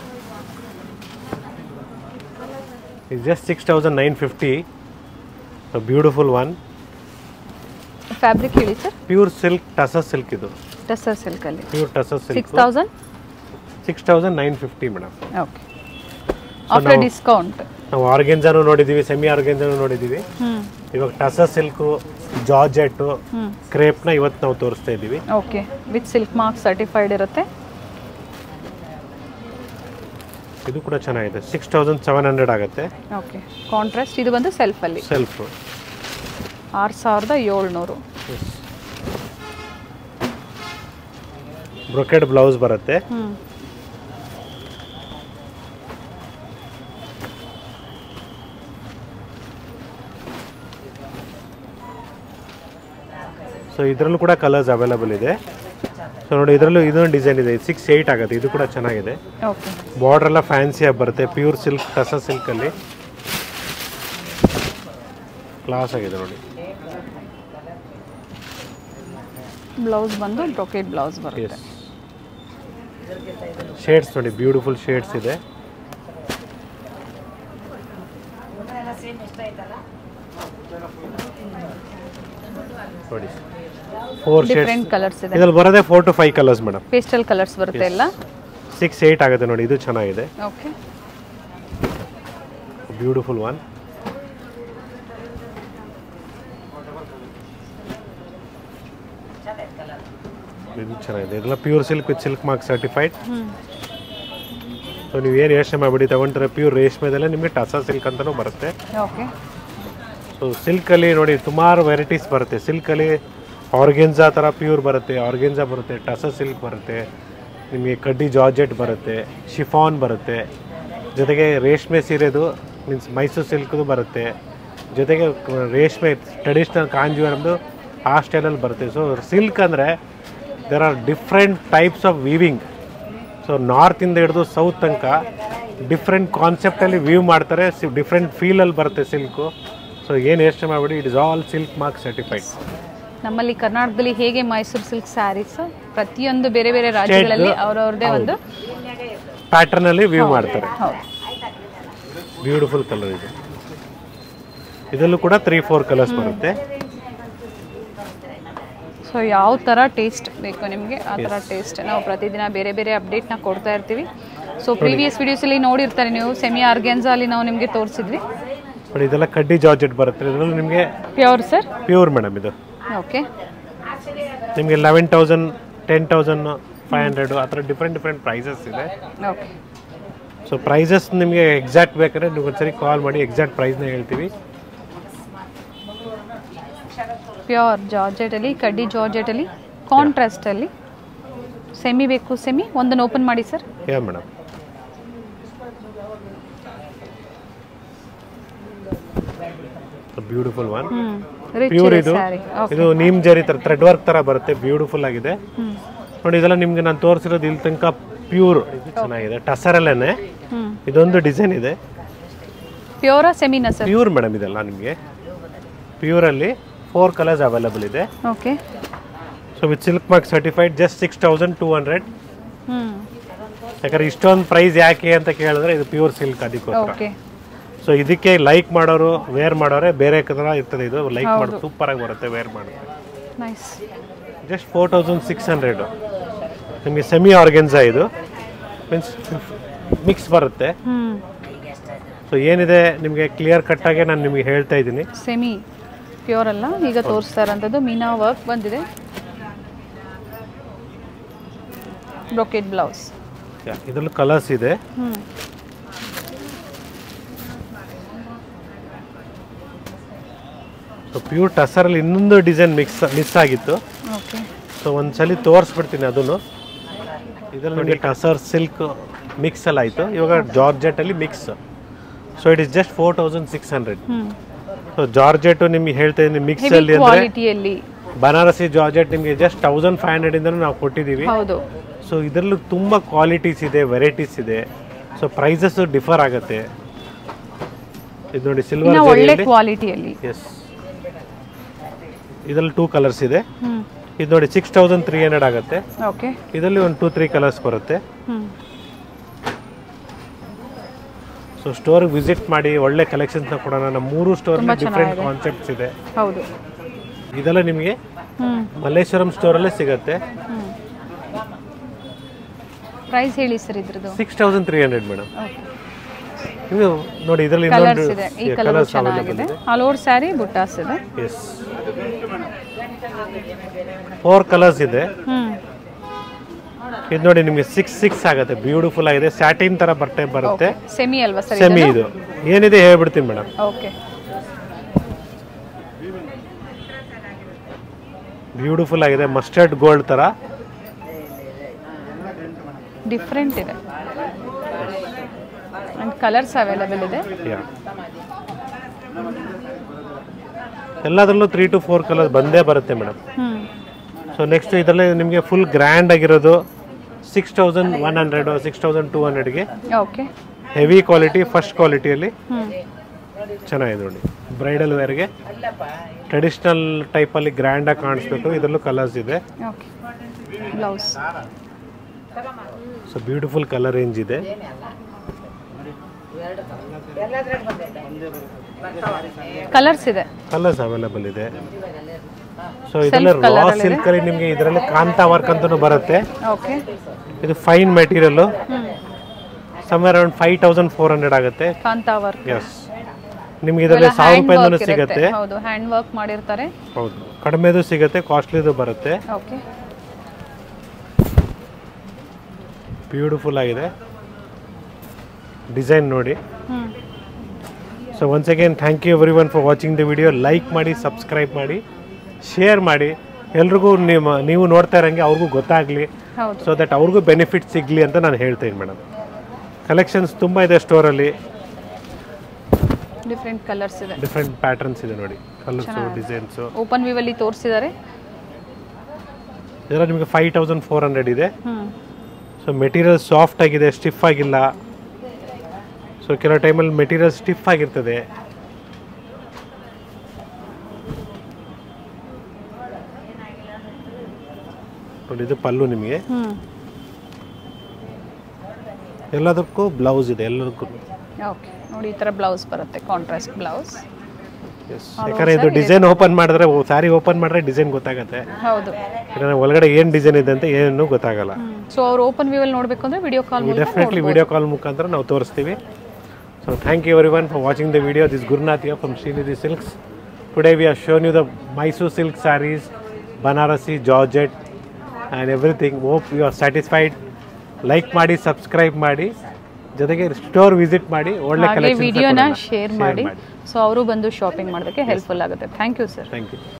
ಇದು just six thousand nine fifty beautiful one fabric ಹೇಳಿ sir pure silk tussar silk ಇದು ಟಸರ್ ಸಿಲ್ಕಲ್ಲಿ pure tussar silk six thousand six thousand nine fifty madam okay after discount ನಾವು ಆರ್ಗೆನ್ಜಾನು ನೋಡಿದ್ದೀವಿ ಸೆಮಿ ಆರ್ಗೆನ್ಜಾನು ನೋಡಿದ್ದೀವಿ ಹ್ಞೂ ಇವಾಗ ಟಸಸ್ ಸಿಲ್ಕು ಜಾರ್ಜೆಟ್ಟು ಹ್ಞೂ ಕ್ರೇಪ್ನ ಇವತ್ತು ನಾವು ತೋರಿಸ್ತಾ ಇದ್ದೀವಿ okay with silk mark certified ಇರುತ್ತೆ ಇದು ಕೂಡ ಚೆನ್ನಾಗಿದೆ ಸಿಕ್ಸ್ ತೌಸಂಡ್ ಸೆವೆನ್ ಹಂಡ್ರೆಡ್ ಆಗುತ್ತೆ ಓಕೆ ಕಾಂಟ್ರಾಸ್ಟ್ ಇದು ಬಂದು ಸೆಲ್ಫಲ್ಲಿ ಸೆಲ್ಫ್ ಆರು ಸಾವಿರದ ಏಳ್ನೂರು ಬ್ರೊಕೆಡ್ ಬ್ಲೌಸ್ ಬರುತ್ತೆ ಹ್ಞೂ ಸೊ ಇದರಲ್ಲೂ ಕೂಡ ಕಲರ್ಸ್ ಅವೈಲಬಲ್ ಇದೆ ಸೊ ನೋಡಿ ಇದರಲ್ಲೂ ಇದೊಂದು ಡಿಸೈನ್ ಇದೆ ಸಿಕ್ಸ್ ಏಯ್ಟ್ ಆಗುತ್ತೆ ಇದು ಕೂಡ ಚೆನ್ನಾಗಿದೆ ಓಕೆ ಬಾರ್ಡರ್ ಎಲ್ಲ ಫ್ಯಾನ್ಸಿಯಾಗಿ ಬರುತ್ತೆ ಪ್ಯೂರ್ ಸಿಲ್ಕ್ ಟಸ ಸಿಲ್ಕಲ್ಲಿ ಕ್ಲಾಸ್ ಆಗಿದೆ ನೋಡಿ ಬ್ಲೌಸ್ ಬಂದು ಬ್ರೊಕೆಟ್ ಬ್ಲೌಸ್ ಬರುತ್ತೆ ಎಸ್ ಶೇಡ್ಸ್ ನೋಡಿ ಬ್ಯೂಟಿಫುಲ್ ಶೇಡ್ಸ್ ಇದೆ ನೋಡಿ ಫೋರ್ ಶೇಡ್ಸ್ ಡಿಫ್ರೆಂಟ್ ಕಲರ್ಸ್ ಇದೆ ಇದ್ರಲ್ಲಿ ಬರೋದೇ four to five colours madam pastel colours ಬರುತ್ತೆ ಎಲ್ಲ ಸಿಕ್ಸ್ ಏಯ್ಟ್ ಆಗುತ್ತೆ ನೋಡಿ ಇದು ಚೆನ್ನಾಗಿದೆ ಓಕೆ ಬ್ಯೂಟಿಫುಲ್ ಒನ್ ಇದು ಚೆನ್ನಾಗಿದೆ ಇದೆಲ್ಲ pure silk with silk mark certified ಹ್ಞೂ ಸೊ ನೀವು ಏನು ಯೋಚನೆ ಮಾಡಿಬಿಡಿ ತಗೊಂಡ್ರೆ ಪ್ಯೂರ್ ರೇಷ್ಮೆದಲ್ಲೇ ನಿಮಗೆ ಟಸಾ ಸಿಲ್ಕ್ ಅಂತಲೂ ಬರುತ್ತೆ ಓಕೆ ಸೊ ಸಿಲ್ಕಲ್ಲಿ ನೋಡಿ ಸುಮಾರು ವೆರೈಟೀಸ್ ಬರುತ್ತೆ ಸಿಲ್ಕಲ್ಲಿ ಆರ್ಗೆನ್ಜಾ ಥರ ಪ್ಯೂರ್ ಬರುತ್ತೆ ಆರ್ಗೆನ್ಜಾ ಬರುತ್ತೆ ಟಸ ಸಿಲ್ಕ್ ಬರುತ್ತೆ ನಿಮಗೆ ಕಡ್ಡಿ ಜಾರ್ಜೆಟ್ ಬರುತ್ತೆ ಶಿಫಾನ್ ಬರುತ್ತೆ ಜೊತೆಗೆ ರೇಷ್ಮೆ ಸೀರೆದು ಮೀನ್ಸ್ ಮೈಸೂರು ಸಿಲ್ಕ್ದು ಬರುತ್ತೆ ಜೊತೆಗೆ ಕ- ರೇಷ್ಮೆ ಟ್ರೆಡಿಷ್ನಲ್ ಕಾಂಜೀವರಮ್ದು ಆ ಸ್ಟೈಲಲ್ಲಿ ಬರುತ್ತೆ ಸೊ ಸಿಲ್ಕ್ ಅಂದರೆ there are different types of weaving so ನಾರ್ತಿಂದ ಹಿಡಿದು ಸೌತ್ ತನಕ ಡಿಫ್ರೆಂಟ್ ಕಾನ್ಸೆಪ್ಟಲ್ಲಿ ವ್ಯೂ ಮಾಡ್ತಾರೆ ಡಿಫ್ರೆಂಟ್ ಫೀಲಲ್ಲಿ ಬರುತ್ತೆ ಸಿಲ್ಕು ಸೊ ಏನು ಯೋಚನೆ ಮಾಡಿಬಿಡಿ it is all silk mark certified ನಮ್ಮಲ್ಲಿ ಕರ್ನಾಟಕದಲ್ಲಿ ಹೇಗೆ ಮೈಸೂರು ಸಿಲ್ಕ್ ಸ್ಯಾರೀಸ್ ಪ್ರತಿಯೊಂದು ಬೇರೆ ಬೇರೆ ರಾಜ್ಯಗಳಲ್ಲಿ ಅವ್ರವ್ರದೇ ಒಂದು ಪ್ಯಾಟರ್ನಲ್ಲಿ ವ್ಯೂ ಮಾಡ್ತಾರೆ ಹೌದು ಬ್ಯೂಟಿಫುಲ್ ಕಲರ್ ಇದೆ ಇದರಲ್ಲೂ ಕೂಡ ತ್ರೀ ಫೋರ್ ಕಲರ್ಸ್ ಬರುತ್ತೆ ಸೊ ಯಾವ ಥರ ಟೇಸ್ಟ್ ಬೇಕು ನಿಮಗೆ ಆ ಥರ ಟೇಸ್ಟ್ ನಾವು ಪ್ರತಿದಿನ ಬೇರೆ ಬೇರೆ ಅಪ್ಡೇಟ್ನ ಕೊಡ್ತಾ ಇರ್ತೀವಿ ಸೊ ಪ್ರೀವಿಯಸ್ ವಿಡಿಯೋಸಲ್ಲಿ ನೋಡಿರ್ತಾರೆ ನೀವು ಸೆಮಿ ಆರ್ಗೆನ್ಸಾ ಅಲ್ಲಿ ನಾವು ನಿಮಗೆ ತೋರಿಸಿದ್ವಿ ಬಟ್ ಇದೆಲ್ಲ ಕಡ್ಡಿ ಜಾರ್ಜೆಟ್ ಬರುತ್ತೆ ಇದರಲ್ಲಿ ನಿಮಗೆ ಪ್ಯೂರ್ ಸರ್ ಪ್ಯೂರ್ ಮೇಡಮ್ ಇದು ಓಕೆ ನಿಮಗೆ eleven thousand ten thousand five hundred ಆ ಥರ ಡಿಫ್ರೆಂಟ್ ಡಿಫ್ರೆಂಟ್ ಪ್ರೈಸಸ್ ಇದೆ ಓಕೆ ಸೊ ಪ್ರೈಸಸ್ ನಿಮಗೆ ಎಕ್ಸಾಕ್ಟ್ ಬೇಕಾದ್ರೆ ನೀವು ಒಂದ್ಸರಿ ಕಾಲ್ ಮಾಡಿ ಎಕ್ಸಾಕ್ಟ್ ಪ್ರೈಸ್ನ ಹೇಳ್ತೀವಿ ಪ್ಯೂರ್ ಜಾರ್ಜೆಟಲ್ಲಿ ಕಡ್ಡಿ ಜಾರ್ಜೆಟಲ್ಲಿ ಕಾಂಟ್ರಾಸ್ಟಲ್ಲಿ ಸೆಮಿ ಬೇಕು ಸೆಮಿ ಒಂದನ್ನು ಓಪನ್ ಮಾಡಿ sir yeah madam beautiful one ಹ್ಞೂ ರಿಚ್ ಪ್ಯೂರ್ ಇದೆ ಇದು ಸ್ಯಾರಿ ಓಕೆ ಇದು ನೀಮ್ ಜರಿ ತರ ಥ್ರೆಡ್ ವರ್ಕ್ ತರ ಬರುತ್ತೆ ಬ್ಯೂಟಿಫುಲ್ ಆಗಿದೆ ಹ್ಞೂ ನೋಡಿ ಇದೆಲ್ಲ ನಿಮ್ಗೆ ನಾನು ತೋರಿಸಿರೋದು ಇಲ್ಲಿ ತನಕ ಪ್ಯೂರ್ ಇದು ಚೆನ್ನಾಗಿದೆ ಟಸರಲ್ಲೇ ಹ್ಞೂ ಇದೊಂದು ಡಿಸೈನ್ ಇದೆ ಪ್ಯೂರಾ ಸೆಮಿನಾ ಸರ್ ಪ್ಯೂರ್ ಮೇಡಮ್ ಇದೆಲ್ಲ ನಿಮಗೆ ಪ್ಯೂರಲ್ಲಿ ಫೋರ್ ಕಲರ್ಸ್ ಅವೈಲಬಲ್ ಇದೆ okay so with silk mark certified just six thousand two hundred ಹ್ಞೂ ಯಾಕಂದ್ರೆ ಇಷ್ಟೊಂದು ಪ್ರೈಸ್ ಯಾಕೆ ಅಂತ ಕೇಳಿದ್ರೆ ಇದು ಪ್ಯೂರ್ ಸಿಲ್ಕ್ ಅದಕ್ಕೋಸ್ಕರ ಓಕೆ ಸೊ ಇದಕ್ಕೆ ಲೈಕ್ ಮಾಡೋರು ವೇರ್ ಮಾಡೋರೆ ಬೇರೆ ಥರ ಇರ್ತದೆ ಇದು ಲೈಕ್ ಮಾಡೋದು ಸೂಪರ್ ಆಗಿ ಬರುತ್ತೆ ವೇರ್ ಮಾಡಿ nice just four thousand six hundred ನಿಮಗೆ ಸೆಮಿ ಆರ್ಗೆನ್ಸಾ ಇದು ಮೀನ್ಸ್ ಮಿಕ್ಸ್ ಬರುತ್ತೆ ಹ್ಞೂ ಸೊ ಏನಿದೆ ನಿಮಗೆ ಕ್ಲಿಯರ್ ಕಟ್ಟಾಗೆ ನಾನು ನಿಮಗೆ ಹೇಳ್ತಾ ಇದ್ದೀನಿ ಸೆಮಿ ಪ್ಯೂರ್ ಅಲ್ಲ ಈಗ ತೋರಿಸ್ತಾ ಇರೋಂಥದ್ದು ಮೀನಾ ವರ್ಕ್ ಬಂದಿದೆ ಬ್ರೊಕೆಟ್ ಬ್ಲೌಸ್ ಇದರಲ್ಲೂ ಕಲರ್ಸ್ ಇದೆ ಹ್ಞೂ ಸೊ ಪ್ಯೂರ್ ಟಸರಲ್ಲಿ ಇನ್ನೊಂದು ಡಿಸೈನ್ ಮಿಕ್ಸ್ ಮಿಸ್ ಆಗಿತ್ತು ಓಕೆ ಸೊ ಒಂದ್ಸಲಿ ತೋರಿಸ್ಬಿಡ್ತೀನಿ ಅದನ್ನು ಇದರಲ್ಲಿ ನೋಡಿ ಟಸರ್ ಸಿಲ್ಕ್ ಮಿಕ್ಸ್ ಎಲ್ಲ ಆಯಿತು ಇವಾಗ ಜಾರ್ಜೆಟಲ್ಲಿ mix so it is just four thousand six hundred ಹ್ಞೂ ಸೊ ಜಾರ್ಜೆಟು ನಿಮಗೆ ಹೇಳ್ತಾ ಇದ್ದೀನಿ ಮಿಕ್ಸ್ ಹೆವಿ ಅಲ್ಲಿ ಅಂದರೆ ಕ್ವಾಲಿಟಿಯಲ್ಲಿ ಬನಾರಸಿ ಜಾರ್ಜೆಟ್ ನಿಮಗೆ ಜಸ್ಟ್ ತೌಸಂಡ್ ಫೈವ್ ಹಂಡ್ರೆಡಿಂದನೂ ನಾವು ಕೊಟ್ಟಿದ್ದೀವಿ ಹೌದು ಸೊ ಇದರಲ್ಲೂ ತುಂಬ ಕ್ವಾಲಿಟೀಸ್ ಇದೆ ವೆರೈಟೀಸ್ ಇದೆ ಸೊ ಪ್ರೈಸಸ್ ಡಿಫರ್ ಆಗುತ್ತೆ ಇದು ನೋಡಿ ಸಿಲ್ವರ್ ಇನ್ನು ಒಳ್ಳೆ ಕ್ವಾಲಿಟಿಯಲ್ಲಿ ಎಸ್ ಇದರಲ್ಲಿ ಟೂ ಕಲರ್ಸ್ ಇದೆ ಹ್ಞೂ ಇದು ನೋಡಿ ಸಿಕ್ಸ್ ತೌಸಂಡ್ ತ್ರೀ ಹಂಡ್ರೆಡ್ ಆಗುತ್ತೆ ಓಕೆ ಇದರಲ್ಲಿ ಒಂದು ಟೂ ತ್ರೀ ಕಲರ್ಸ್ ಬರುತ್ತೆ ಹ್ಞೂ ಸೊ ಸ್ಟೋರ್ಗೆ ವಿಸಿಟ್ ಮಾಡಿ ಒಳ್ಳೆ ಕಲೆಕ್ಷನ್ಸ್ನ ಕೊಡೋಣ ನಮ್ಮ ಮೂರು ಸ್ಟೋರಲ್ಲಿ ಡಿಫ್ರೆಂಟ್ ಕಾನ್ಸೆಪ್ಟ್ಸ್ ಇದೆ ಹೌದು ಇದೆಲ್ಲ ನಿಮಗೆ ಹ್ಞೂ ಮಲ್ಲೇಶ್ವರಂ ಸ್ಟೋರಲ್ಲೇ ಸಿಗುತ್ತೆ ಹ್ಞೂ ಪ್ರೈಸ್ ಹೇಳಿ ಸರ್ ಇದ್ರದ್ದು six thousand three hundred madam okay ಇದು ನೋಡಿ ಇದರಲ್ಲಿ ಇನ್ನೊಂದು ಕಲರ್ಸ್ ಇದೆ ಈ ಕಲರ್ ಕಲರ್ಸ್ ಚೆನ್ನಾಗಿದೆ ಆಲ್ ಓವರ್ ಸ್ಯಾರಿ ಬುಟ್ಟಾಸ್ ಇದೆ ಎಸ್ ಫೋರ್ ಕಲರ್ಸ್ ಇದೆ ಹ್ಞೂ ಇದು ನೋಡಿ ನಿಮಗೆ ಸಿಕ್ಸ್ ಸಿಕ್ಸ್ ಆಗುತ್ತೆ ಬ್ಯೂಟಿಫುಲ್ ಆಗಿದೆ ಸ್ಯಾಟಿನ್ ತರ ಬಟ್ಟೆ ಬರುತ್ತೆ ಸೆಮಿ ಅಲ್ವಾ ಸರ್ ಸೆಮಿ ಇದು ಏನಿದೆ ಹೇಳ್ಬಿಡ್ತೀನಿ ಮೇಡಮ್ ಓಕೆ ಬ್ಯೂಟಿಫುಲ್ ಆಗಿದೆ ಮಸ್ಟರ್ಡ್ ಗೋಲ್ಡ್ ತರ ಡಿಫ್ರೆಂಟ್ ಇದೆ ಆ್ಯಂಡ್ ಕಲರ್ಸ್ ಅವೈಲೇಬಲ್ ಇದೆ ಯಾ ಎಲ್ಲದರಲ್ಲೂ ತ್ರೀ ಟು ಫೋರ್ ಕಲರ್ ಬಂದೇ ಬರುತ್ತೆ ಮೇಡಮ್ ಹ್ಞೂ ಸೊ ನೆಕ್ಸ್ಟ್ ಇದರಲ್ಲಿ ನಿಮಗೆ ಫುಲ್ ಗ್ರ್ಯಾಂಡ್ ಆಗಿರೋದು six thousand one hundred six thousand two ಹಂಡ್ರೆಡ್ಗೆ ಓಕೆ ಹೆವಿ ಕ್ವಾಲಿಟಿ ಫಸ್ಟ್ ಕ್ವಾಲಿಟಿಯಲ್ಲಿ ಹ್ಞೂ ಚೆನ್ನಾಗಿದೆ ನೋಡಿ ಬ್ರೈಡಲ್ ವೇರ್ಗೆ ಟ್ರೆಡಿಷ್ನಲ್ ಟೈಪಲ್ಲಿ ಗ್ರ್ಯಾಂಡಾಗಿ ಕಾಣಿಸ್ಬೇಕು ಇದರಲ್ಲೂ ಕಲರ್ಸ್ ಇದೆ okay blouse so beautiful colour range ಇದೆ ಕಲರ್ಸ್ ಇದೆ ಕಲರ್ಸ್ ಅವೈಲೇಬಲ್ ಇದೆ ಸೊ ಇದರಲ್ಲಿ ರಾ ಸಿಲ್ಕ್ ಅಲ್ಲಿ ನಿಮಗೆ ಇದರಲ್ಲಿ ಕಾಂತಾ ವರ್ಕ್ ಅಂತಲೂ ಬರುತ್ತೆ ಓಕೆ ಇದು ಫೈನ್ ಮೆಟೀರಿಯಲ್ ಹ್ಞೂ somewhere around five thousand four hundred ಆಗುತ್ತೆ ಕಾಂತಾ ವರ್ಕ್ ಎಸ್ ನಿಮ್ಗೆ ಇದರಲ್ಲಿ ಸಾವಿರ ರೂಪಾಯಿಂದನೂ ಸಿಗುತ್ತೆ ಹೌದು ಹ್ಯಾಂಡ್ ವರ್ಕ್ ಮಾಡಿರ್ತಾರೆ ಹೌದು ಕಡಿಮೆದು ಸಿಗುತ್ತೆ ಕಾಸ್ಟ್ಲಿದು ಬರುತ್ತೆ ಓಕೆ ಬ್ಯೂಟಿಫುಲ್ ಆಗಿದೆ ಡಿಸೈನ್ ನೋಡಿ ಹ್ಞೂ so once again thank you everyone for watching the video like ಮಾಡಿ ಸಬ್ಸ್ಕ್ರೈಬ್ ಮಾಡಿ ಶೇರ್ ಮಾಡಿ ಎಲ್ರಿಗೂ ನಿಮ್ಮ ನೀವು ನೋಡ್ತಾ ಇರೋಂಗೆ ಅವ್ರಿಗೂ ಗೊತ್ತಾಗಲಿ ಹೌದು ಸೊ ದಟ್ ಅವ್ರಿಗೂ ಬೆನಿಫಿಟ್ ಸಿಗಲಿ ಅಂತ ನಾನು ಹೇಳ್ತೀನಿ ಮೇಡಮ್ ಕಲೆಕ್ಷನ್ಸ್ ತುಂಬ ಇದೆ ಸ್ಟೋರಲ್ಲಿ ಡಿಫ್ರೆಂಟ್ ಕಲರ್ಸ್ ಇದೆ ಡಿಫ್ರೆಂಟ್ ಪ್ಯಾಟರ್ನ್ಸ್ ಇದೆ ನೋಡಿ ಕಲರ್ಸು ಡಿಸೈನ್ಸು ಓಪನ್ ವ್ಯೂವಲ್ಲಿ ತೋರಿಸಿದ್ದಾರೆ ಇದೆಲ್ಲ ನಿಮಗೆ ಫೈವ್ ತೌಸಂಡ್ ಫೋರ್ ಹಂಡ್ರೆಡ್ ಇದೆ ಹ್ಞೂ ಸೊ ಮೆಟೀರಿಯಲ್ ಸಾಫ್ಟ್ ಆಗಿದೆ ಸ್ಟಿಫ್ ಆಗಿಲ್ಲ ಸೊ ಕೆಲವು ಟೈಮಲ್ಲಿ ಮೆಟೀರಿಯಲ್ ಸ್ಟಿಫ್ ಆಗಿರ್ತದೆ ನೋಡಿ ಇದು ಪಲ್ಲು ನಿಮಗೆ ಹ್ಞೂ ಎಲ್ಲದಕ್ಕೂ ಬ್ಲೌಸ್ ಇದೆ ಎಲ್ಲದಕ್ಕೂ ಓಕೆ ನೋಡಿ ಈ ಥರ ಬ್ಲೌಸ್ ಬರುತ್ತೆ ಕಾಂಟ್ರಾಸ್ಟ್ ಬ್ಲೌಸ್ ಯಾಕಂದ್ರೆ ಇದು ಡಿಸೈನ್ ಓಪನ್ ಮಾಡಿದ್ರೆ ಸ್ಯಾರಿ ಓಪನ್ ಮಾಡಿದ್ರೆ ಡಿಸೈನ್ ಗೊತ್ತಾಗುತ್ತೆ ಹೌದು ಯಾಕಂದ್ರೆ ಒಳಗಡೆ ಏನು ಡಿಸೈನ್ ಇದೆ ಅಂತ ಏನು ಗೊತ್ತಾಗಲ್ಲ ಸೊ ಅವ್ರು ಓಪನ್ ವ್ಯೂವಲ್ಲಿ ನೋಡಬೇಕು ಅಂದರೆ ವಿಡಿಯೋ ಕಾಲ್ ಮೂಲಕ ಡೆಫಿನೆಟ್ಲಿ ವಿಡಿಯೋ ಕಾಲ್ ಮುಖಾಂತರ ನಾವು ತೋರಿಸ್ತೀವಿ so thank you everyone for watching the video this Gurunath you from Shrinidhi silks today we are shown you the Mysore silk sarees Banarasi georgette and everything hope you are satisfied like ಮಾಡಿ subscribe ಮಾಡಿ ಜೊತೆಗೆ store visit ಮಾಡಿ ಒಳ್ಳೆ ಹಾಗೆ collection ವಿಡಿಯೋನ share ಮಾಡಿ so ಅವರು ಬಂದು ಶಾಪಿಂಗ್ ಮಾಡೋದಕ್ಕೆ ಹೆಲ್ಪ್ಫುಲ್ ಆಗುತ್ತೆ thank you sir thank you